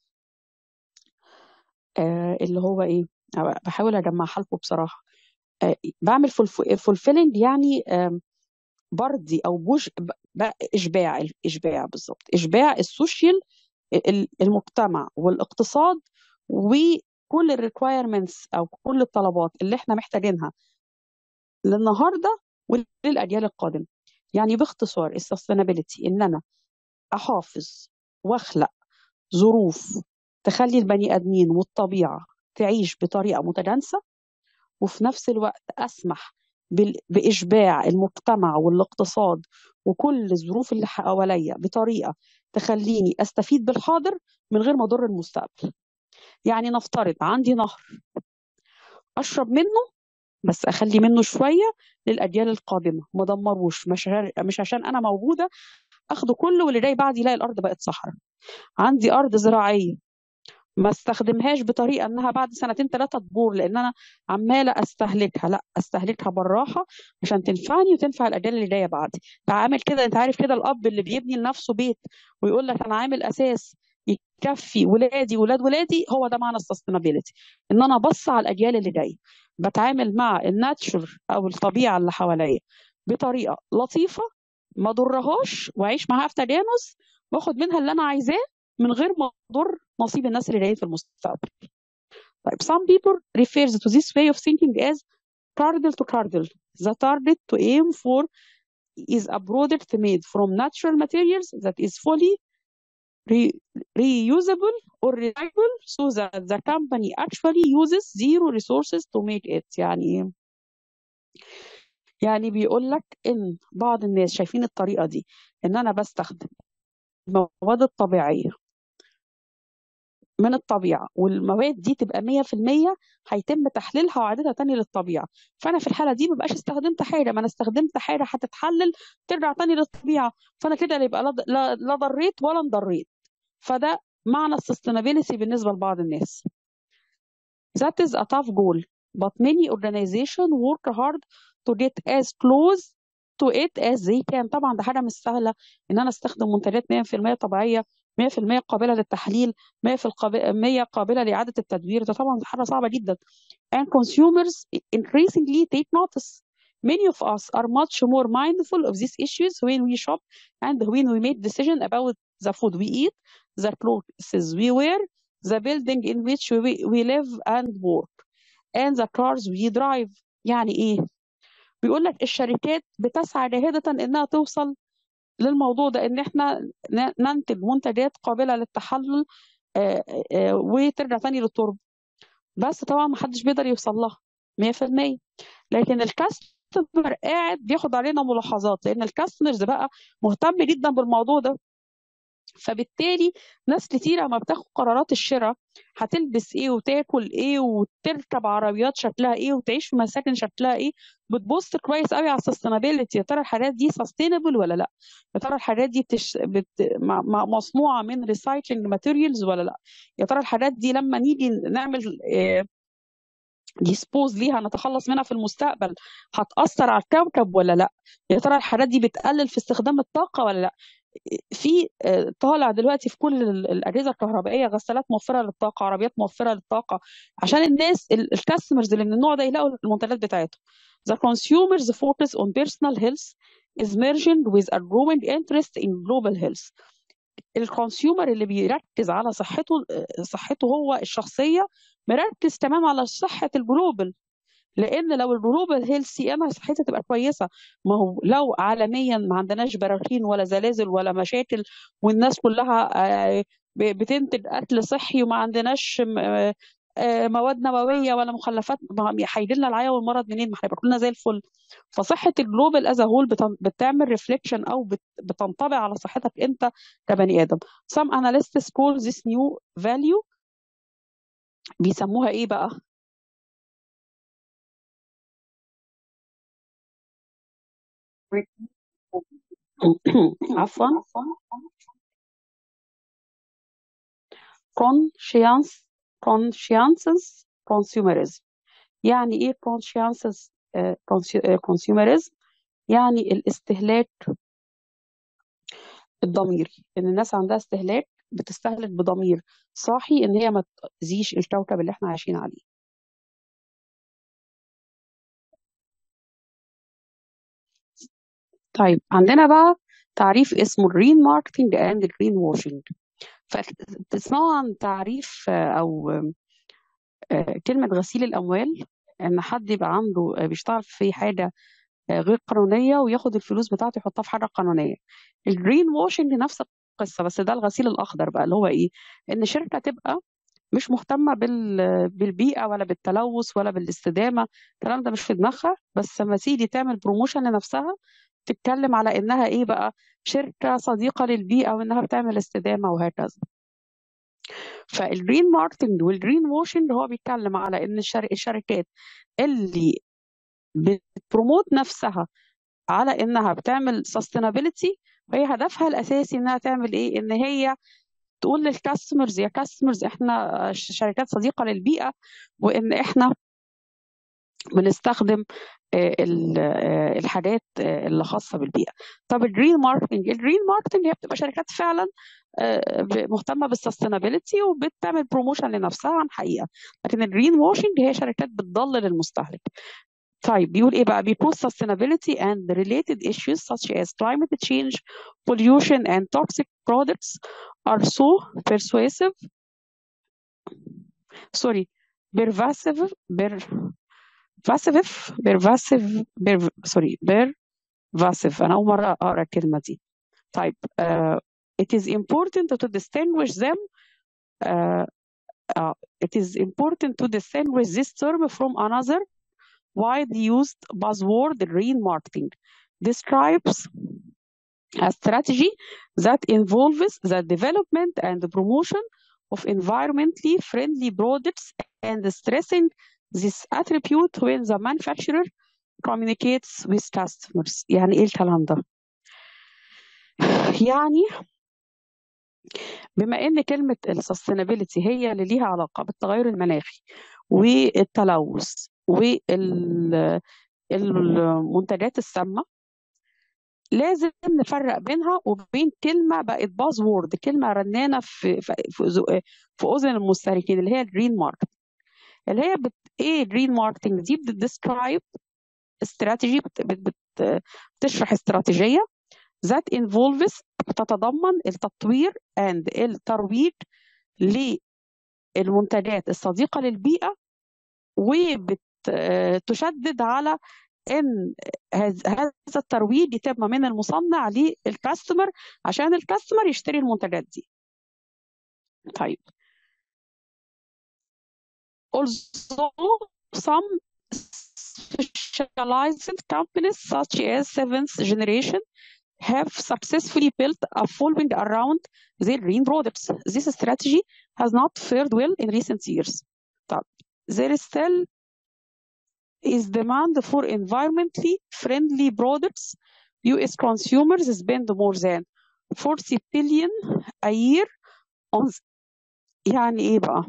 آه، اللي هو ايه آه، بحاول اجمعها لكم بصراحه آه، بعمل فولفيلنج يعني آم، برضي او بوش ب- ب- اشباع اشباع بالظبط اشباع السوشيال ال- المجتمع والاقتصاد وكل الريكوايرمنتس او كل الطلبات اللي احنا محتاجينها للنهارده وللاجيال القادمه يعني باختصار السستينابيلتي ان انا احافظ واخلق ظروف تخلي البني ادمين والطبيعه تعيش بطريقه متجانسه وفي نفس الوقت اسمح بال- باشباع المجتمع والاقتصاد وكل الظروف اللي حواليا بطريقه تخليني استفيد بالحاضر من غير ما اضر المستقبل يعني نفترض عندي نهر اشرب منه بس اخلي منه شويه للاجيال القادمه ما دمروش مش ع- مش عشان انا موجوده اخده كله واللي جاي بعدي يلاقي الارض بقت صحراء عندي ارض زراعيه ما استخدمهاش بطريقه انها بعد سنتين ثلاثه تبور لان انا عماله استهلكها لا استهلكها بالراحه عشان تنفعني وتنفع الاجيال اللي جايه بعدي عامل كده انت عارف كده الاب اللي بيبني لنفسه بيت ويقول لك انا عامل اساس يكفي ولادي ولاد ولادي هو ده معنى السستينابيلتي ان انا ابص على الاجيال اللي جايه بتعامل مع الناتشر او الطبيعه اللي حواليا بطريقه لطيفه ما ضرهاش واعيش معاها في تجانس واخد منها اللي انا عايزاه من غير ما اضر نصيب الناس اللي جايين في المستقبل. طيب some people refers to this way of thinking as cradle to cradle. The target to aim for is a product made from natural materials that is fully re- reusable or recyclable so that the company actually uses zero resources to make it يعني ايه؟ يعني بيقول لك ان بعض الناس شايفين الطريقه دي ان انا بستخدم المواد الطبيعيه من الطبيعه والمواد دي تبقى 100% هيتم تحليلها وإعادتها تاني للطبيعه فانا في الحاله دي ما بقاش استخدمت حاجه ما انا استخدمت حاجه هتتحلل ترجع تاني للطبيعه فانا كده يبقى لا لا لا ضريت ولا انضريت فده معنى السستينابيلتي بالنسبه لبعض الناس That is a tough goal, but many organizations work hard to get as close to it as they can. طبعا ده حاجة مش سهلة إن أنا أستخدم منتجات 100% طبيعية 100% قابلة للتحليل 100% قابلة لإعادة التدوير ده طبعا حاجة صعبة جدا. And consumers increasingly take notice. Many of us are much more mindful of these issues when we shop and when we make decisions about the food we eat, the clothes we wear, the building in which we, we live and work, and the cars we drive. يعني إيه؟ بيقول لك الشركات بتسعى جاهدة إنها توصل للموضوع ده إن إحنا ن- ننتج منتجات قابلة للتحلل آه، آه، وترجع تاني للتربة بس طبعا ما حدش بيقدر يوصل لها 100% لكن الكاستمر قاعد بياخد علينا ملاحظات لان الكاستمرز بقى مهتم جدا بالموضوع ده فبالتالي ناس كتيرة ما بتاخد قرارات الشراء هتلبس ايه وتاكل ايه وتركب عربيات شكلها ايه وتعيش في مساكن شكلها ايه بتبص كويس قوي على السستينابيلتي يا ترى الحاجات دي سستينبل ولا لا يا ترى الحاجات دي بتش... بت... م- م- مصنوعة من ريسايكلينج ماتيريالز ولا لا يا ترى الحاجات دي لما نيجي نعمل آه، ديسبوز ليها نتخلص منها في المستقبل هتأثر على الكوكب ولا لا يا ترى الحاجات دي بتقلل في استخدام الطاقة ولا لا في آه، طالع دلوقتي في كل ال- الأجهزة الكهربائية غسالات موفرة للطاقة عربيات موفرة للطاقة عشان الناس الكاستمرز اللي من النوع ده يلاقوا المنتجات بتاعتهم The consumers focus on personal health is merged with a growing interest in global health الكونسيومر اللي بيركز على صحته صحته هو الشخصية مركز كمان على صحة الجلوبال لان لو الجلوبال هيلثي انا صحتي تبقى كويسه ما هو لو عالميا ما عندناش براكين ولا زلازل ولا مشاكل والناس كلها آه، ب- بتنتج اكل صحي وما عندناش م- آه، آه، مواد نوويه ولا مخلفات ما هيجي لنا العيا والمرض منين ما هيبقى كلنا زي الفل فصحه الجلوبال از هول بتعمل ريفليكشن او بت- بتنطبع على صحتك انت كبني ادم some analysts call this new value بيسموها ايه بقى عفوا conscience conscientious consumerism يعني ايه conscientious آه، consu- آه، consumerism يعني الاستهلاك الضميري ان الناس عندها استهلاك بتستهلك بضمير صاحي ان هي ما تأذيش الكوكب اللي احنا عايشين عليه طيب عندنا بقى تعريف اسمه الرين ماركتنج اند الرين واشنج فتسمعوا عن تعريف آه، او آه، كلمة غسيل الأموال إن حد يبقى عنده آه، بيشتغل في حاجة آه، غير قانونية وياخد الفلوس بتاعته يحطها في حاجة قانونية الجرين واشنج نفس القصة بس ده الغسيل الأخضر بقى اللي هو إيه إن شركة تبقى مش مهتمة بال... بالبيئة ولا بالتلوث ولا بالاستدامة الكلام ده مش في دماغها بس لما تيجي تعمل بروموشن لنفسها تتكلم على إنها إيه بقى شركة صديقة للبيئة وإنها بتعمل استدامة وهكذا فالجرين ماركتنج والجرين واشنج هو بيتكلم على ان الشر- الشركات اللي بتبروموت نفسها على انها بتعمل sustainability فهي هدفها الاساسي انها تعمل ايه ان هي تقول للكاستمرز يا كاستمرز احنا ش- شركات صديقة للبيئة وان احنا بنستخدم آه، ال- آه، الحاجات آه، اللي خاصة بالبيئة طب الجرين ماركتنج الجرين ماركتنج هي بتبقى شركات فعلا آه، ب- مهتمة بالسستينابيلتي وبتعمل بروموشن لنفسها عن حقيقة لكن الجرين واشنج هي شركات بتضلل المستهلك طيب بيقول ايه بقى because sustainability and related issues such as climate change pollution and toxic products are so persuasive sorry pervasive per pervasive pervasive per sorry pervasive انا اول مره اقرا الكلمه دي طيب uh, it is important to distinguish them uh, uh, it is important to distinguish this term from another widely used buzzword green marketing describes a strategy that involves the development and the promotion of environmentally friendly products and stressing this attribute when the manufacturer communicates with customers يعني ايه الكلام ده يعني بما ان كلمه السستينابيلتي هي اللي ليها علاقه بالتغير المناخي والتلوث والمنتجات السامه لازم نفرق بينها وبين كلمه بقت باز وورد كلمه رنانه في في في, ذو- في اذن المستهلكين اللي هي الجرين ماركت اللي هي بت ايه جرين ماركتنج دي بتديسكرايب استراتيجي بت بت بت بتشرح استراتيجيه that involves تتضمن التطوير and الترويج للمنتجات الصديقة للبيئة وبتشدد على ان هذ- هذا الترويج يتم من المصنع للكاستمر عشان الكاستمر يشتري المنتجات دي طيب although some specialized companies such as seventh generation have successfully built a following around their green products. This strategy has not fared well in recent years. طب there is still is demand for environmentally friendly products. US consumers spend more than 40 billion a year on يعني ايه بقى؟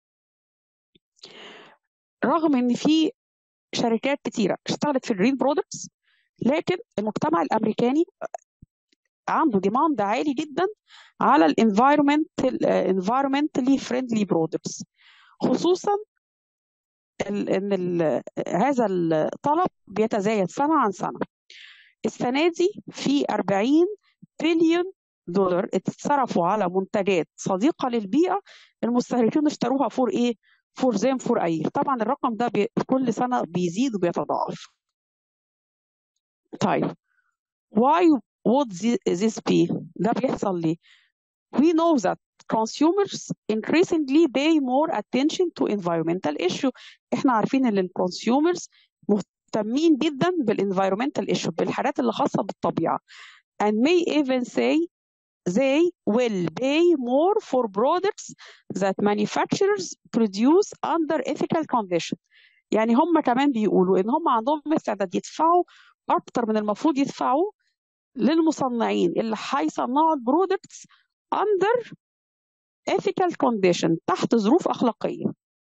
رغم ان في شركات كتيره اشتغلت في الجرين برودكتس لكن المجتمع الامريكاني عنده ديماند عالي جدا على الانفايرمنت environmentally friendly products خصوصا ال- ان ال- هذا الطلب بيتزايد سنه عن سنه السنه دي في 40 بليون دولار اتصرفوا على منتجات صديقه للبيئه المستهلكين اشتروها فور ايه؟ فور زيم فور اي طبعا الرقم ده بي كل سنه بيزيد وبيتضاعف طيب why would thi- this be ده بيحصل ليه we know that consumers increasingly pay more attention to environmental issue احنا عارفين ان الكونسيومرز مهتمين جدا بالenvironmental issue بالحاجات اللي خاصة بالطبيعة and may even say they will pay more for products that manufacturers produce under ethical conditions يعني هم كمان بيقولوا ان هم عندهم استعداد يدفعوا اكتر من المفروض يدفعوا للمصنعين اللي هيصنعوا البرودكتس under ethical condition تحت ظروف أخلاقية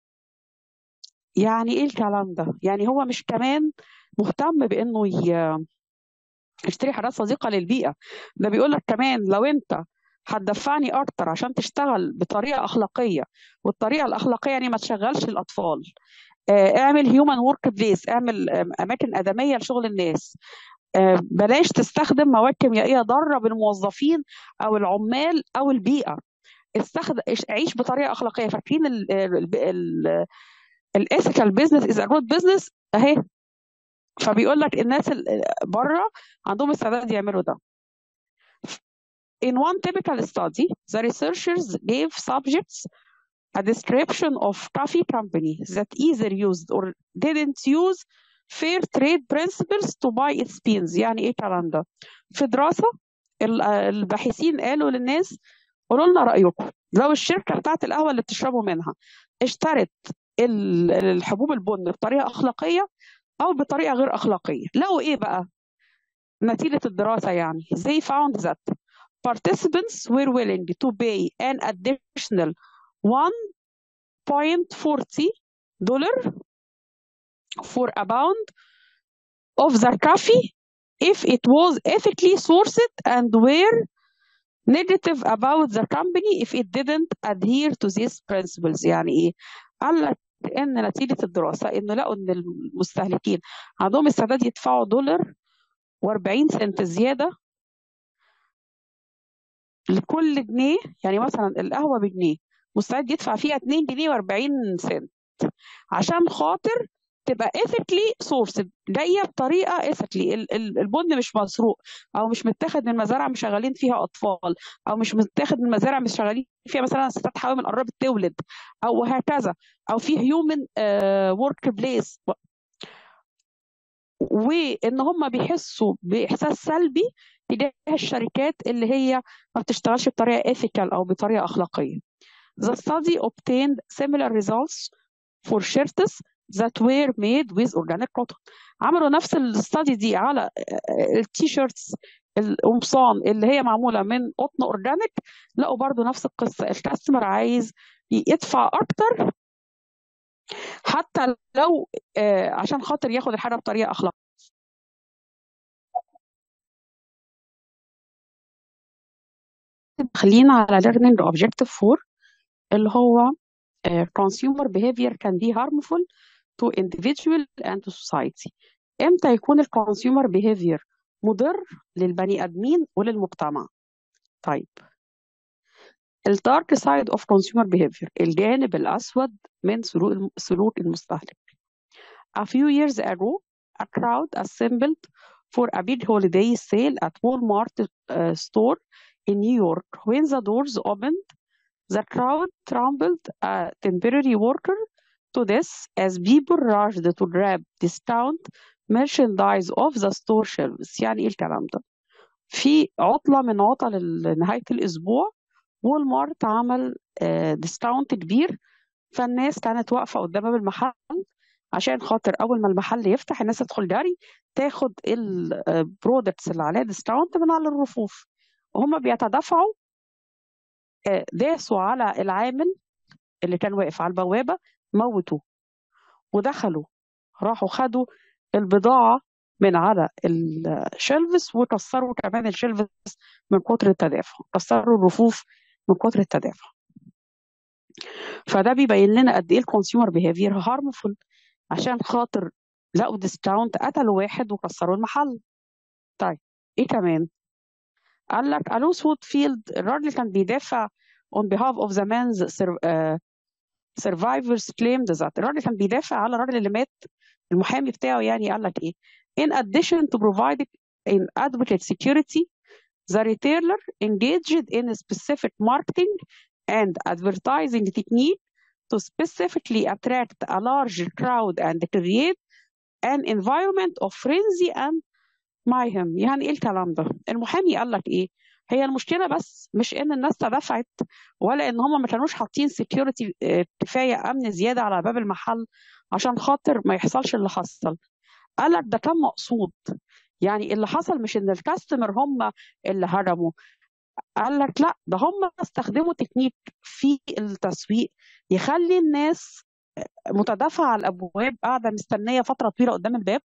يعني إيه الكلام ده؟ يعني هو مش كمان مهتم بإنه ي- يشتري حاجات صديقة للبيئة ده بيقول لك كمان لو أنت هتدفعني أكتر عشان تشتغل بطريقة أخلاقية والطريقة الأخلاقية يعني ما تشغلش الأطفال آه، اعمل هيومن ورك بليس اعمل آم، أماكن آدمية لشغل الناس آه، بلاش تستخدم مواد كيميائية ضارة بالموظفين أو العمال أو البيئة استخدم عيش بطريقه اخلاقيه فاكرين الايثيكال بزنس از ا جود بزنس اهي فبيقول لك الناس بره عندهم استعداد يعملوا ده In one typical study, the researchers gave subjects a description of coffee company that either used or didn't use fair trade principles to buy its beans يعني ايه الكلام ده؟ في دراسة ال- الباحثين قالوا للناس قولوا لنا رأيكم لو الشركة بتاعت القهوة اللي بتشربوا منها اشترت ال- الحبوب البن بطريقة أخلاقية أو بطريقة غير أخلاقية لقوا إيه بقى نتيجة الدراسة يعني they found that participants were willing to pay an additional 1.40 dollar for a pound of the coffee if it was ethically sourced and were negative about the company if it didn't adhere to these principles يعني ايه؟ قال لك ان نتيجة الدراسة انه لقوا ان المستهلكين عندهم استعداد يدفعوا دولار و40 سنت زيادة لكل جنيه يعني مثلا القهوة بجنيه مستعد يدفع فيها 2 جنيه و40 سنت عشان خاطر تبقى ethically sourced جايه بطريقه ethically ال- ال- البن مش مسروق او مش متاخد من مزارع مش شغالين فيها اطفال او مش متاخد من مزارع مش شغالين فيها مثلا ستات حوامل قربت تولد او هكذا او في هيومن ورك بليس وان هم بيحسوا باحساس سلبي تجاه الشركات اللي هي ما بتشتغلش بطريقه ethical او بطريقه اخلاقيه. The study obtained similar results for shirts that were made with organic cotton. عملوا نفس الستادي دي على التي شيرتس القمصان اللي هي معموله من قطن اورجانيك لقوا برضو نفس القصه الكاستمر عايز يدفع اكتر حتى لو آه، عشان خاطر ياخد الحاجه بطريقه اخلاقيه خلينا على learning objective 4 اللي هو آه، consumer behavior can be harmful to individual and to society امتى يكون الكونسيومر behavior مضر للبني ادمين وللمجتمع طيب الدارك سايد اوف consumer behavior الجانب الاسود من سلوك سلوك المستهلك A few years ago a crowd assembled for a big holiday sale at Walmart uh, store in New York when the doors opened the crowd trampled a temporary worker to death as people rushed to grab discount merchandise off the store shelves يعني ايه الكلام ده في عطلة من عطل نهاية الأسبوع وول مارت عمل ديسكاونت كبير فالناس كانت واقفة قدام باب المحل عشان خاطر أول ما المحل يفتح الناس تدخل جري تاخد البرودكتس اللي عليها ديسكاونت من على الرفوف وهم بيتدافعوا آه، داسوا على العامل اللي كان واقف على البوابة موتوه ودخلوا راحوا خدوا البضاعة من على الشلفس وكسروا كمان الشلفس من كتر التدافع كسروا الرفوف من كتر التدافع فده بيبين لنا قد ايه الكونسيومر بيهافير هارمفول عشان خاطر لقوا ديسكاونت قتلوا واحد وكسروا المحل طيب ايه كمان قال لك الوس وود فيلد الراجل كان بيدافع on behalf of the man's uh, survivors claimed that الراجل كان بيدافع على الراجل اللي مات المحامي بتاعه يعني قال لك ايه in addition to providing in adequate security the retailer engaged in a specific marketing and advertising technique to specifically attract a large crowd and create an environment of frenzy and mayhem يعني ايه الكلام ده المحامي قال لك ايه هي المشكله بس مش ان الناس تدفعت ولا ان هم ما كانوش حاطين سكيورتي كفايه امن زياده على باب المحل عشان خاطر ما يحصلش اللي حصل قال لك ده كان مقصود يعني اللي حصل مش ان الكاستمر هم اللي هرموا قال لك لا ده هم استخدموا تكنيك في التسويق يخلي الناس متدافعه على الابواب قاعده مستنيه فتره طويله قدام الباب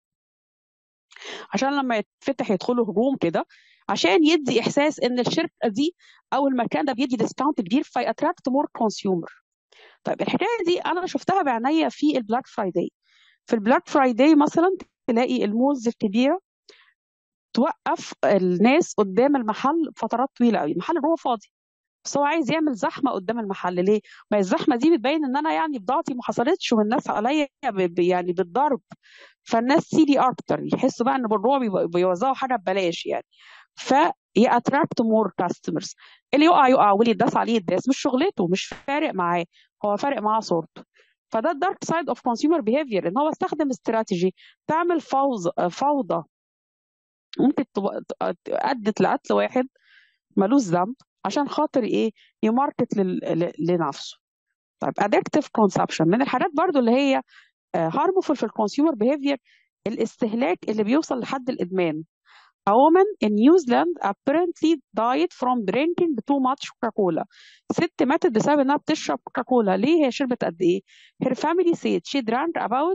عشان لما يتفتح يدخلوا هجوم كده عشان يدي احساس ان الشركه دي او المكان ده بيدي ديسكاونت كبير فيأتراكت مور كونسيومر طيب الحكايه دي انا شفتها بعناية في البلاك فرايداي في البلاك فرايداي مثلا تلاقي الموز الكبيره توقف الناس قدام المحل فترات طويله قوي المحل هو فاضي بس هو عايز يعمل زحمه قدام المحل ليه؟ ما الزحمه دي بتبين ان انا يعني بضاعتي ما حصلتش والناس عليا يعني بالضرب فالناس تيجي اكتر يحسوا بقى ان بالروع بيوزعوا حاجه ببلاش يعني فيأتراكت مور كاستمرز اللي يقع يقع واللي يداس عليه يداس مش شغلته مش فارق معاه هو فارق معاه صورته فده الدارك سايد اوف كونسيومر بيهيفير ان هو استخدم استراتيجي تعمل فوز فوضى ممكن ادت لقتل واحد ملوش ذنب عشان خاطر ايه يماركت لنفسه طيب ادكتيف كونسبشن من الحاجات برضو اللي هي هارمفول في الكونسيومر بيهيفير الاستهلاك اللي بيوصل لحد الادمان A woman in New Zealand apparently died from drinking too much Coca-Cola. ست ماتت بسبب انها بتشرب كوكاكولا، ليه هي شربت قد ايه؟ Her family said she drank about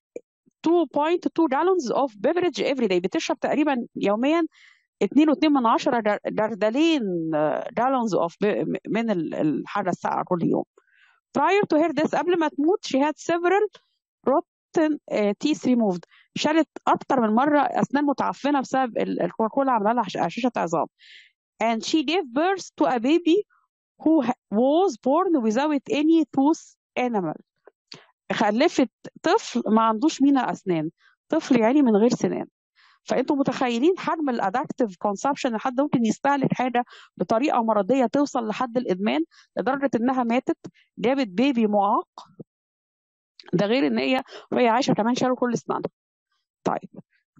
2.2 gallons of beverage every day بتشرب تقريبا يوميا 2.2 من 10 جردلين جالونز اوف من الحاجه الساقعه كل يوم. Prior to her death قبل ما تموت she had several rotten uh, teeth removed شالت اكتر من مره اسنان متعفنه بسبب الكوكاكولا عامله لها هشاشه عظام and she gave birth to a baby who was born without any tooth enamel خلفت طفل ما عندوش مينا اسنان طفل يعني من غير سنان فانتوا متخيلين حجم الادكتيف كونسبشن لحد ممكن يستهلك حاجه بطريقه مرضيه توصل لحد الادمان لدرجه انها ماتت جابت بيبي معاق ده غير ان هي وهي عايشه كمان شالوا كل اسنانها طيب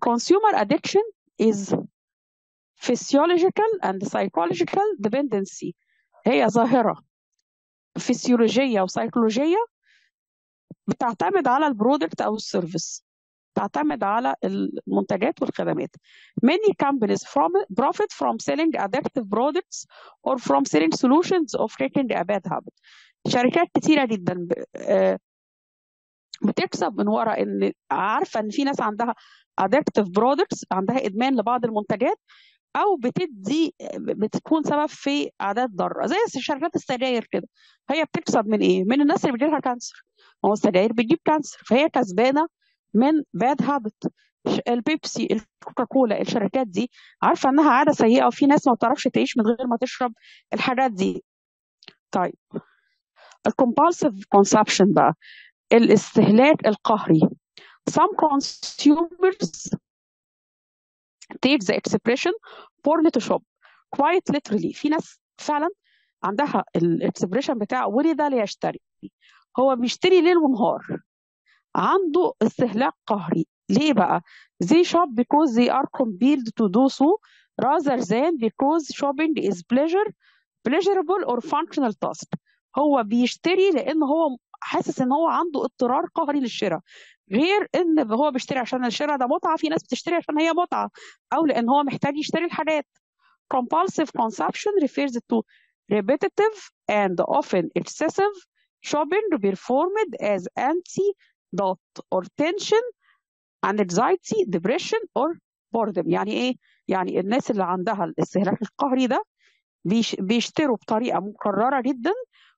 consumer addiction is physiological and psychological dependency هي ظاهرة فسيولوجية وسيكولوجية بتعتمد على البرودكت أو السيرفيس تعتمد على المنتجات والخدمات. Many companies from profit from selling addictive products or from selling solutions of treating a bad habit. شركات كتيرة جدا ب- آه، بتكسب من وراء ان عارفه ان في ناس عندها addictive products عندها ادمان لبعض المنتجات او بتدي بتكون سبب في عادات ضاره زي شركات السجاير كده هي بتكسب من ايه؟ من الناس اللي بيجيلها كانسر ما هو السجاير بتجيب كانسر فهي كسبانه من باد هابت البيبسي الكوكاكولا الشركات دي عارفه انها عاده سيئه وفي ناس ما بتعرفش تعيش من غير ما تشرب الحاجات دي طيب الكومبالسيف كونسبشن بقى الاستهلاك القهري some consumers take the expression porn to shop quite literally في ناس فعلا عندها الاكسبريشن بتاع ولد ليشتري هو بيشتري ليل ونهار عنده استهلاك قهري ليه بقى they shop because they are compelled to do so rather than because shopping is pleasure pleasurable or functional task هو بيشتري لان هو حاسس ان هو عنده اضطرار قهري للشراء غير ان هو بيشتري عشان الشراء ده متعه في ناس بتشتري عشان هي متعه او لان هو محتاج يشتري الحاجات compulsive consumption refers to repetitive and often excessive shopping performed as antidote or tension and anxiety depression or boredom يعني ايه يعني الناس اللي عندها الاستهلاك القهري ده بيش- بيشتروا بطريقه مكرره جدا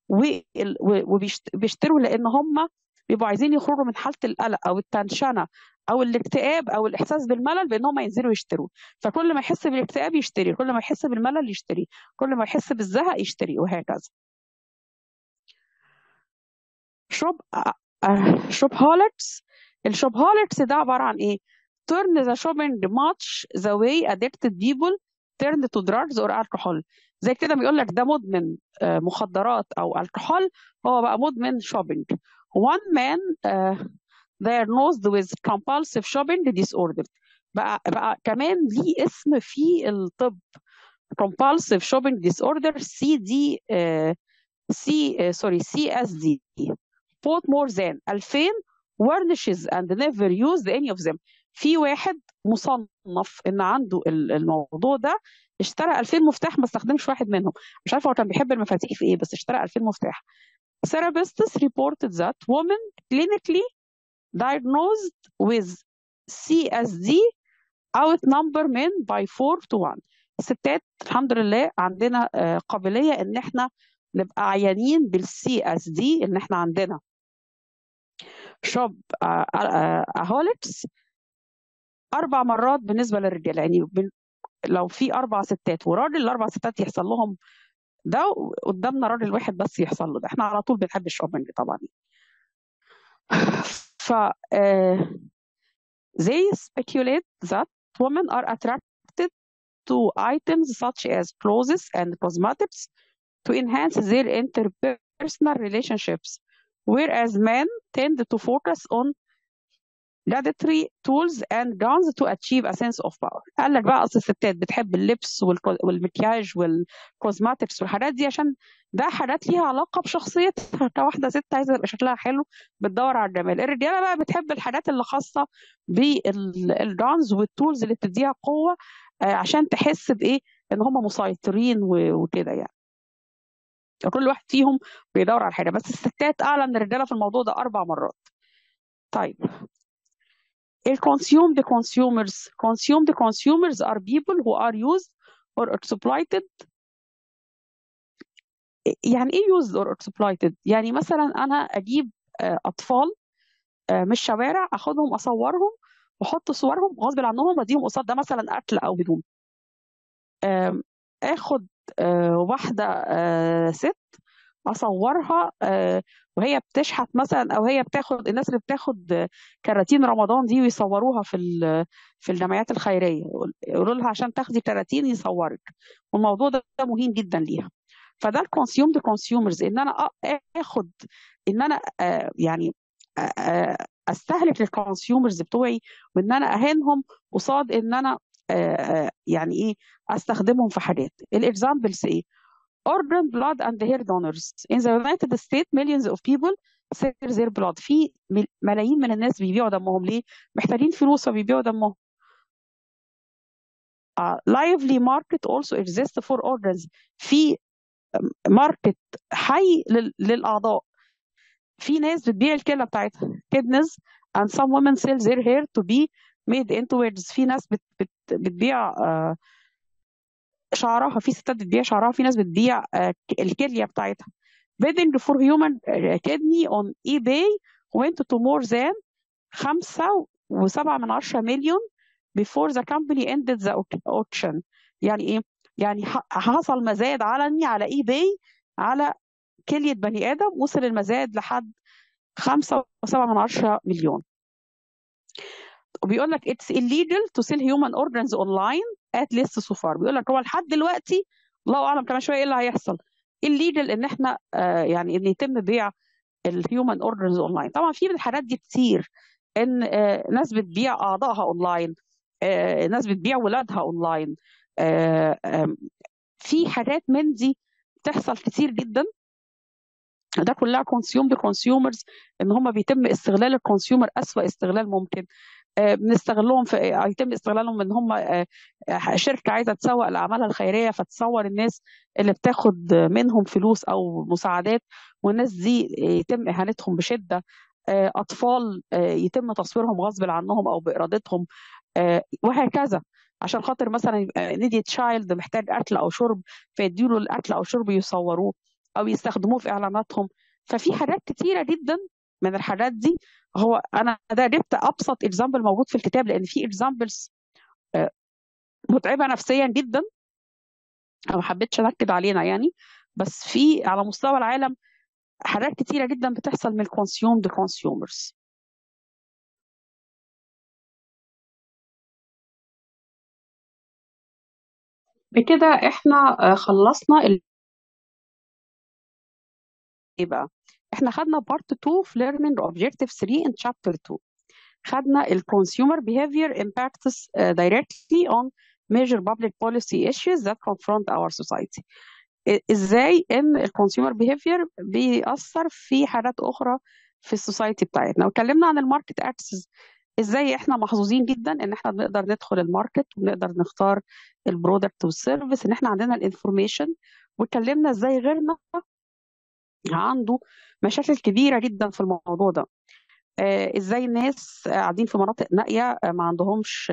وبيشتروا لان هم بيبقوا عايزين يخرجوا من حاله القلق او التنشنه او الاكتئاب او الاحساس بالملل بان هم ينزلوا يشتروا فكل ما يحس بالاكتئاب يشتري كل ما يحس بالملل يشتري كل ما يحس بالزهق يشتري وهكذا شوب شوب هولكس الشوب هولكس ده عباره عن ايه turn the shopping much the way addicted people turn to drugs or alcohol زي كده بيقول لك ده مدمن آه، مخدرات او الكحول هو بقى مدمن shopping one man uh, diagnosed with compulsive shopping disorder بقى بقى كمان ليه اسم في الطب compulsive shopping disorder CD uh, C uh, sorry CSD bought more than 2000 varnishes and never used any of them في واحد مصنف ان عنده ال- الموضوع ده اشترى 2000 مفتاح ما استخدمش واحد منهم مش عارفه هو كان بيحب المفاتيح في ايه بس اشترى 2000 مفتاح therapists reported that women clinically diagnosed with CSD outnumber men by 4 to 1 الستات الحمد لله عندنا آه، قابلية ان احنا نبقى عيانين بالسي اس دي ان احنا عندنا شوب اهوليكس اربع مرات بالنسبه للرجاله يعني بن- لو في اربع ستات وراجل الاربع ستات يحصل لهم ده قدامنا راجل واحد بس يحصل له ده احنا على طول بنحب الشوبينج طبعا ف آه، they speculate that women are attracted to items such as clothes and cosmetics to enhance their interpersonal relationships, whereas men tend to focus on gadgetry tools and guns to achieve a sense of power. قال لك بقى اصل الستات بتحب اللبس والكو- والمكياج والكوزماتكس والحاجات دي عشان ده حاجات ليها علاقه بشخصيتها كواحده ست عايزه يبقى شكلها حلو بتدور على الجمال. الرجاله بقى بتحب الحاجات اللي خاصه بالجانز والتولز اللي بتديها قوه آه، عشان تحس بايه ان هم مسيطرين و- وكده يعني. كل واحد فيهم بيدور على حاجه بس الستات اعلى من الرجاله في الموضوع ده اربع مرات. طيب الconsumed consumers consumed consumers are people who are used or exploited يعني ايه used or exploited يعني مثلا انا اجيب آه، اطفال آه، من الشوارع اخدهم اصورهم واحط صورهم غصب عنهم واديهم قصاد ده مثلا اكل او هدوم آم، اخد آه، واحده آه، ست اصورها آه، وهي بتشحت مثلا او هي بتاخد الناس اللي بتاخد آه، كراتين رمضان دي ويصوروها في ال- في الجمعيات الخيريه يقول- يقولوا لها عشان تاخدي كراتين يصورك والموضوع ده ده مهم جدا ليها فده الكونسيومد كونسيومرز ان انا أ- اخد ان انا آه، يعني آه، آه، استهلك الكونسيومرز بتوعي وان انا اهينهم قصاد ان انا آه، آه، يعني ايه استخدمهم في حاجات الاكزامبلز ايه organ blood and hair donors in the United States millions of people sell their blood في مل- ملايين من الناس بيبيعوا دمهم ليه محتاجين فلوس فبيبيعوا دمهم uh, lively market also exists for organs في ماركت حي لل- للأعضاء في ناس بتبيع الكلى بتاعتها kidneys and some women sell their hair to be made into wigs في ناس بت بت بتبيع آه، شعرها في ستات بتبيع شعرها في ناس بتبيع آه، الكلية بتاعتها bidding for human آه، kidney on eBay went to more than خمسة وسبعة من عشرة مليون before the company ended the auction يعني ايه؟ يعني ح- حصل مزاد علني على اي باي على كلية بني آدم وصل المزاد لحد خمسة وسبعة من عشرة مليون وبيقول لك it's illegal to sell human organs online at least so far بيقول لك هو لحد دلوقتي الله اعلم كمان شويه ايه اللي هيحصل illegal ان احنا آه يعني ان يتم بيع الهيومن اورجنز اونلاين طبعا في من الحاجات دي كتير ان آه ناس بتبيع اعضائها اونلاين آه ناس بتبيع ولادها اونلاين آه آه في حاجات من دي بتحصل كتير جدا ده كلها كونسيوم كونسيومرز ان هم بيتم استغلال الكونسيومر اسوأ استغلال ممكن آه، بنستغلهم في آه، يتم استغلالهم ان هم آه، آه، شركه عايزه تسوق لاعمالها الخيريه فتصور الناس اللي بتاخد منهم فلوس او مساعدات والناس دي يتم اهانتهم بشده آه، اطفال آه، يتم تصويرهم غصب عنهم او بارادتهم آه، وهكذا عشان خاطر مثلا يبقى نيدي تشايلد محتاج اكل او شرب فيديله الاكل او شرب يصوروه او يستخدموه في اعلاناتهم ففي حاجات كتيره جدا من الحاجات دي هو انا ده جبت ابسط اكزامبل موجود في الكتاب لان في اكزامبلز متعبه نفسيا جدا انا ما حبيتش انكد علينا يعني بس في على مستوى العالم حاجات كتيره جدا بتحصل من الكونسيوم دي كونسيومرز بكده احنا آه، خلصنا ال- ايه بقى احنا خدنا بارت 2 في learning objective 3 in chapter 2 خدنا ال consumer behavior impacts uh, directly on major public policy issues that confront our society إ- ازاي ان ال consumer behavior بيأثر في حاجات اخرى في السوسايتي بتاعتنا واتكلمنا عن الماركت اكسس ازاي احنا محظوظين جدا ان احنا بنقدر ندخل الماركت وبنقدر نختار البرودكت والسيرفيس ان احنا عندنا الانفورميشن واتكلمنا ازاي غيرنا عنده مشاكل كبيره جدا في الموضوع ده آه، ازاي الناس قاعدين في مناطق نائيه آه، ما عندهمش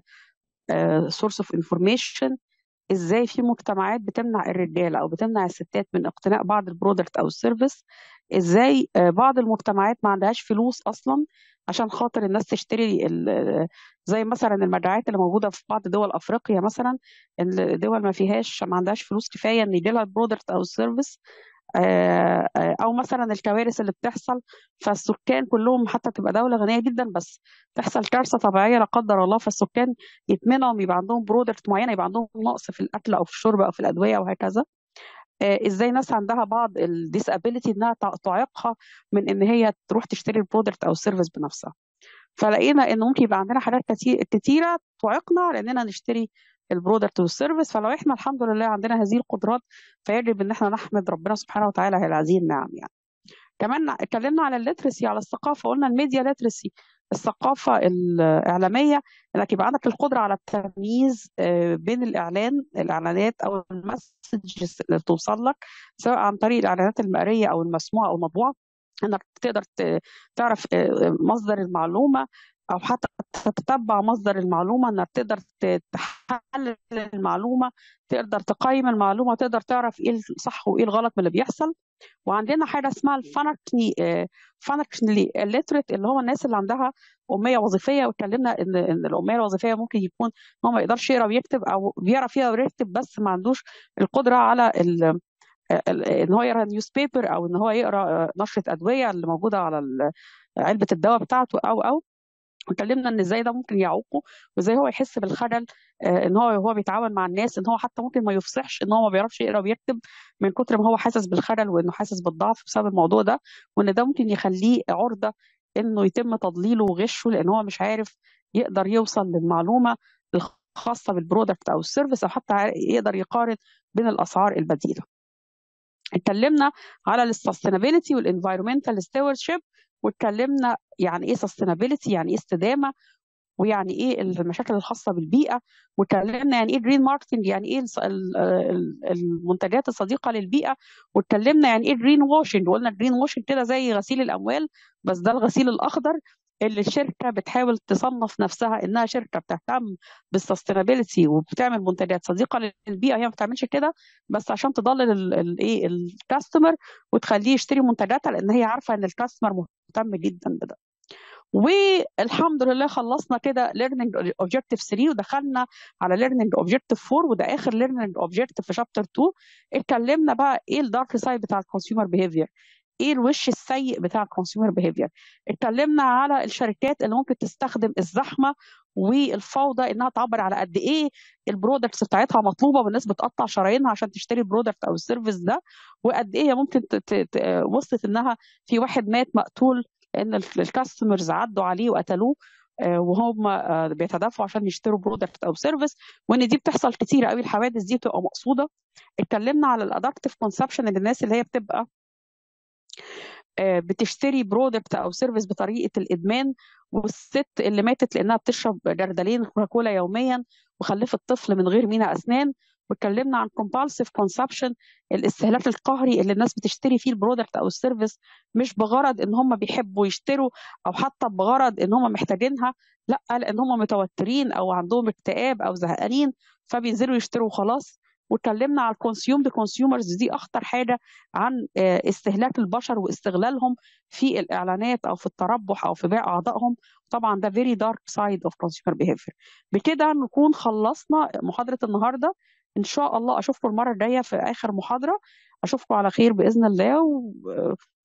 سورس اوف انفورميشن ازاي في مجتمعات بتمنع الرجاله او بتمنع الستات من اقتناء بعض البرودكت او السيرفيس ازاي آه، بعض المجتمعات ما عندهاش فلوس اصلا عشان خاطر الناس تشتري ال- زي مثلا المجاعات اللي موجوده في بعض دول افريقيا مثلا الدول ما فيهاش ما عندهاش فلوس كفايه ان يجي لها البرودكت او السيرفيس آه، آه، او مثلا الكوارث اللي بتحصل فالسكان كلهم حتى تبقى دوله غنيه جدا بس تحصل كارثه طبيعيه لا قدر الله فالسكان يتمنعوا يبقى عندهم برودكت معينه يبقى عندهم نقص في الاكل او في الشرب او في الادويه وهكذا آه، ازاي ناس عندها بعض الديسابيليتي انها تع- تعيقها من ان هي تروح تشتري البرودكت او السيرفيس بنفسها فلقينا ان ممكن يبقى عندنا حاجات كتير كتيره تعيقنا على اننا نشتري البرودكت والسيرفيس فلو احنا الحمد لله عندنا هذه القدرات فيجب ان احنا نحمد ربنا سبحانه وتعالى على هذه النعم يعني كمان اتكلمنا على الليترسي على الثقافه قلنا الميديا ليترسي الثقافه الاعلاميه انك يبقى عندك القدره على التمييز آه، بين الاعلان الاعلانات او المسجز اللي بتوصل لك سواء عن طريق الاعلانات المقريه او المسموعه او المطبوعه انك تقدر ت- تعرف آه، مصدر المعلومه او حتى تتبع مصدر المعلومه انك تقدر ت- تحلل المعلومه تقدر تقيم المعلومه تقدر تعرف ايه الصح وايه الغلط من اللي بيحصل وعندنا حاجه اسمها الفانكشني فانكشنلي الليتريت اللي هو الناس اللي عندها اميه وظيفيه واتكلمنا ان ان الاميه الوظيفيه ممكن يكون هو ما يقدرش يقرا ويكتب او بيعرف يقرا ويكتب بس ما عندوش القدره على ال ال- ان هو يقرا نيوز بيبر او ان هو يقرا نشره ادويه اللي موجوده على ال- علبه الدواء بتاعته او او واتكلمنا ان ازاي ده ممكن يعوقه وازاي هو يحس بالخجل آه، ان هو هو بيتعامل مع الناس ان هو حتى ممكن ما يفصحش ان هو ما بيعرفش يقرا ويكتب من كتر ما هو حاسس بالخجل وانه حاسس بالضعف بسبب الموضوع ده وان ده ممكن يخليه عرضه انه يتم تضليله وغشه لان هو مش عارف يقدر يوصل للمعلومه الخاصه بالبرودكت او السيرفيس او حتى يقدر يقارن بين الاسعار البديله. اتكلمنا على السستينابيلتي والانفايرمنتال ستيوردشيب واتكلمنا يعني ايه سستينابيلتي يعني ايه استدامه ويعني ايه المشاكل الخاصه بالبيئه واتكلمنا يعني ايه جرين ماركتنج يعني ايه المنتجات الصديقه للبيئه واتكلمنا يعني ايه جرين واشنج وقلنا جرين واشنج كده زي غسيل الاموال بس ده الغسيل الاخضر اللي الشركه بتحاول تصنف نفسها انها شركه بتهتم بالسستينابيلتي وبتعمل منتجات صديقه للبيئه هي ما بتعملش كده بس عشان تضلل الايه الكاستمر وتخليه يشتري منتجاتها لان هي عارفه ان الكاستمر مهتم جدا بده والحمد لله خلصنا كده ليرنينج اوبجيكتيف 3 ودخلنا على ليرنينج اوبجيكتيف 4 وده اخر ليرنينج اوبجيكتيف في شابتر 2 اتكلمنا بقى ايه الدارك سايد بتاع الكونسيومر بيهيفير ايه الوش السيء بتاع الكونسيومر بيهيفير اتكلمنا على الشركات اللي ممكن تستخدم الزحمه والفوضى انها تعبر على قد ايه البرودكتس بتاعتها مطلوبه والناس بتقطع شرايينها عشان تشتري البرودكت او السيرفيس ده وقد ايه هي ممكن وصلت انها في واحد مات مقتول ان الكاستمرز عدوا عليه وقتلوه وهم بيتدافعوا عشان يشتروا برودكت او سيرفيس وان دي بتحصل كتير قوي الحوادث دي بتبقى مقصوده اتكلمنا على الادكتيف كونسبشن اللي الناس اللي هي بتبقى بتشتري برودكت او سيرفيس بطريقه الادمان والست اللي ماتت لانها بتشرب جردلين كوكاكولا يوميا وخلفت طفل من غير مينا اسنان واتكلمنا عن compulsive consumption الاستهلاك القهري اللي الناس بتشتري فيه البرودكت او السيرفيس مش بغرض ان هم بيحبوا يشتروا او حتى بغرض ان هم محتاجينها لا لان هم متوترين او عندهم اكتئاب او زهقانين فبينزلوا يشتروا وخلاص واتكلمنا على الكونسيوم دي كونسيومرز دي اخطر حاجه عن استهلاك البشر واستغلالهم في الاعلانات او في التربح او في بيع اعضائهم طبعا ده فيري دارك سايد اوف كونسيومر بيهيفير بكده نكون خلصنا محاضره النهارده ان شاء الله اشوفكم المره الجايه في اخر محاضره اشوفكم على خير باذن الله و...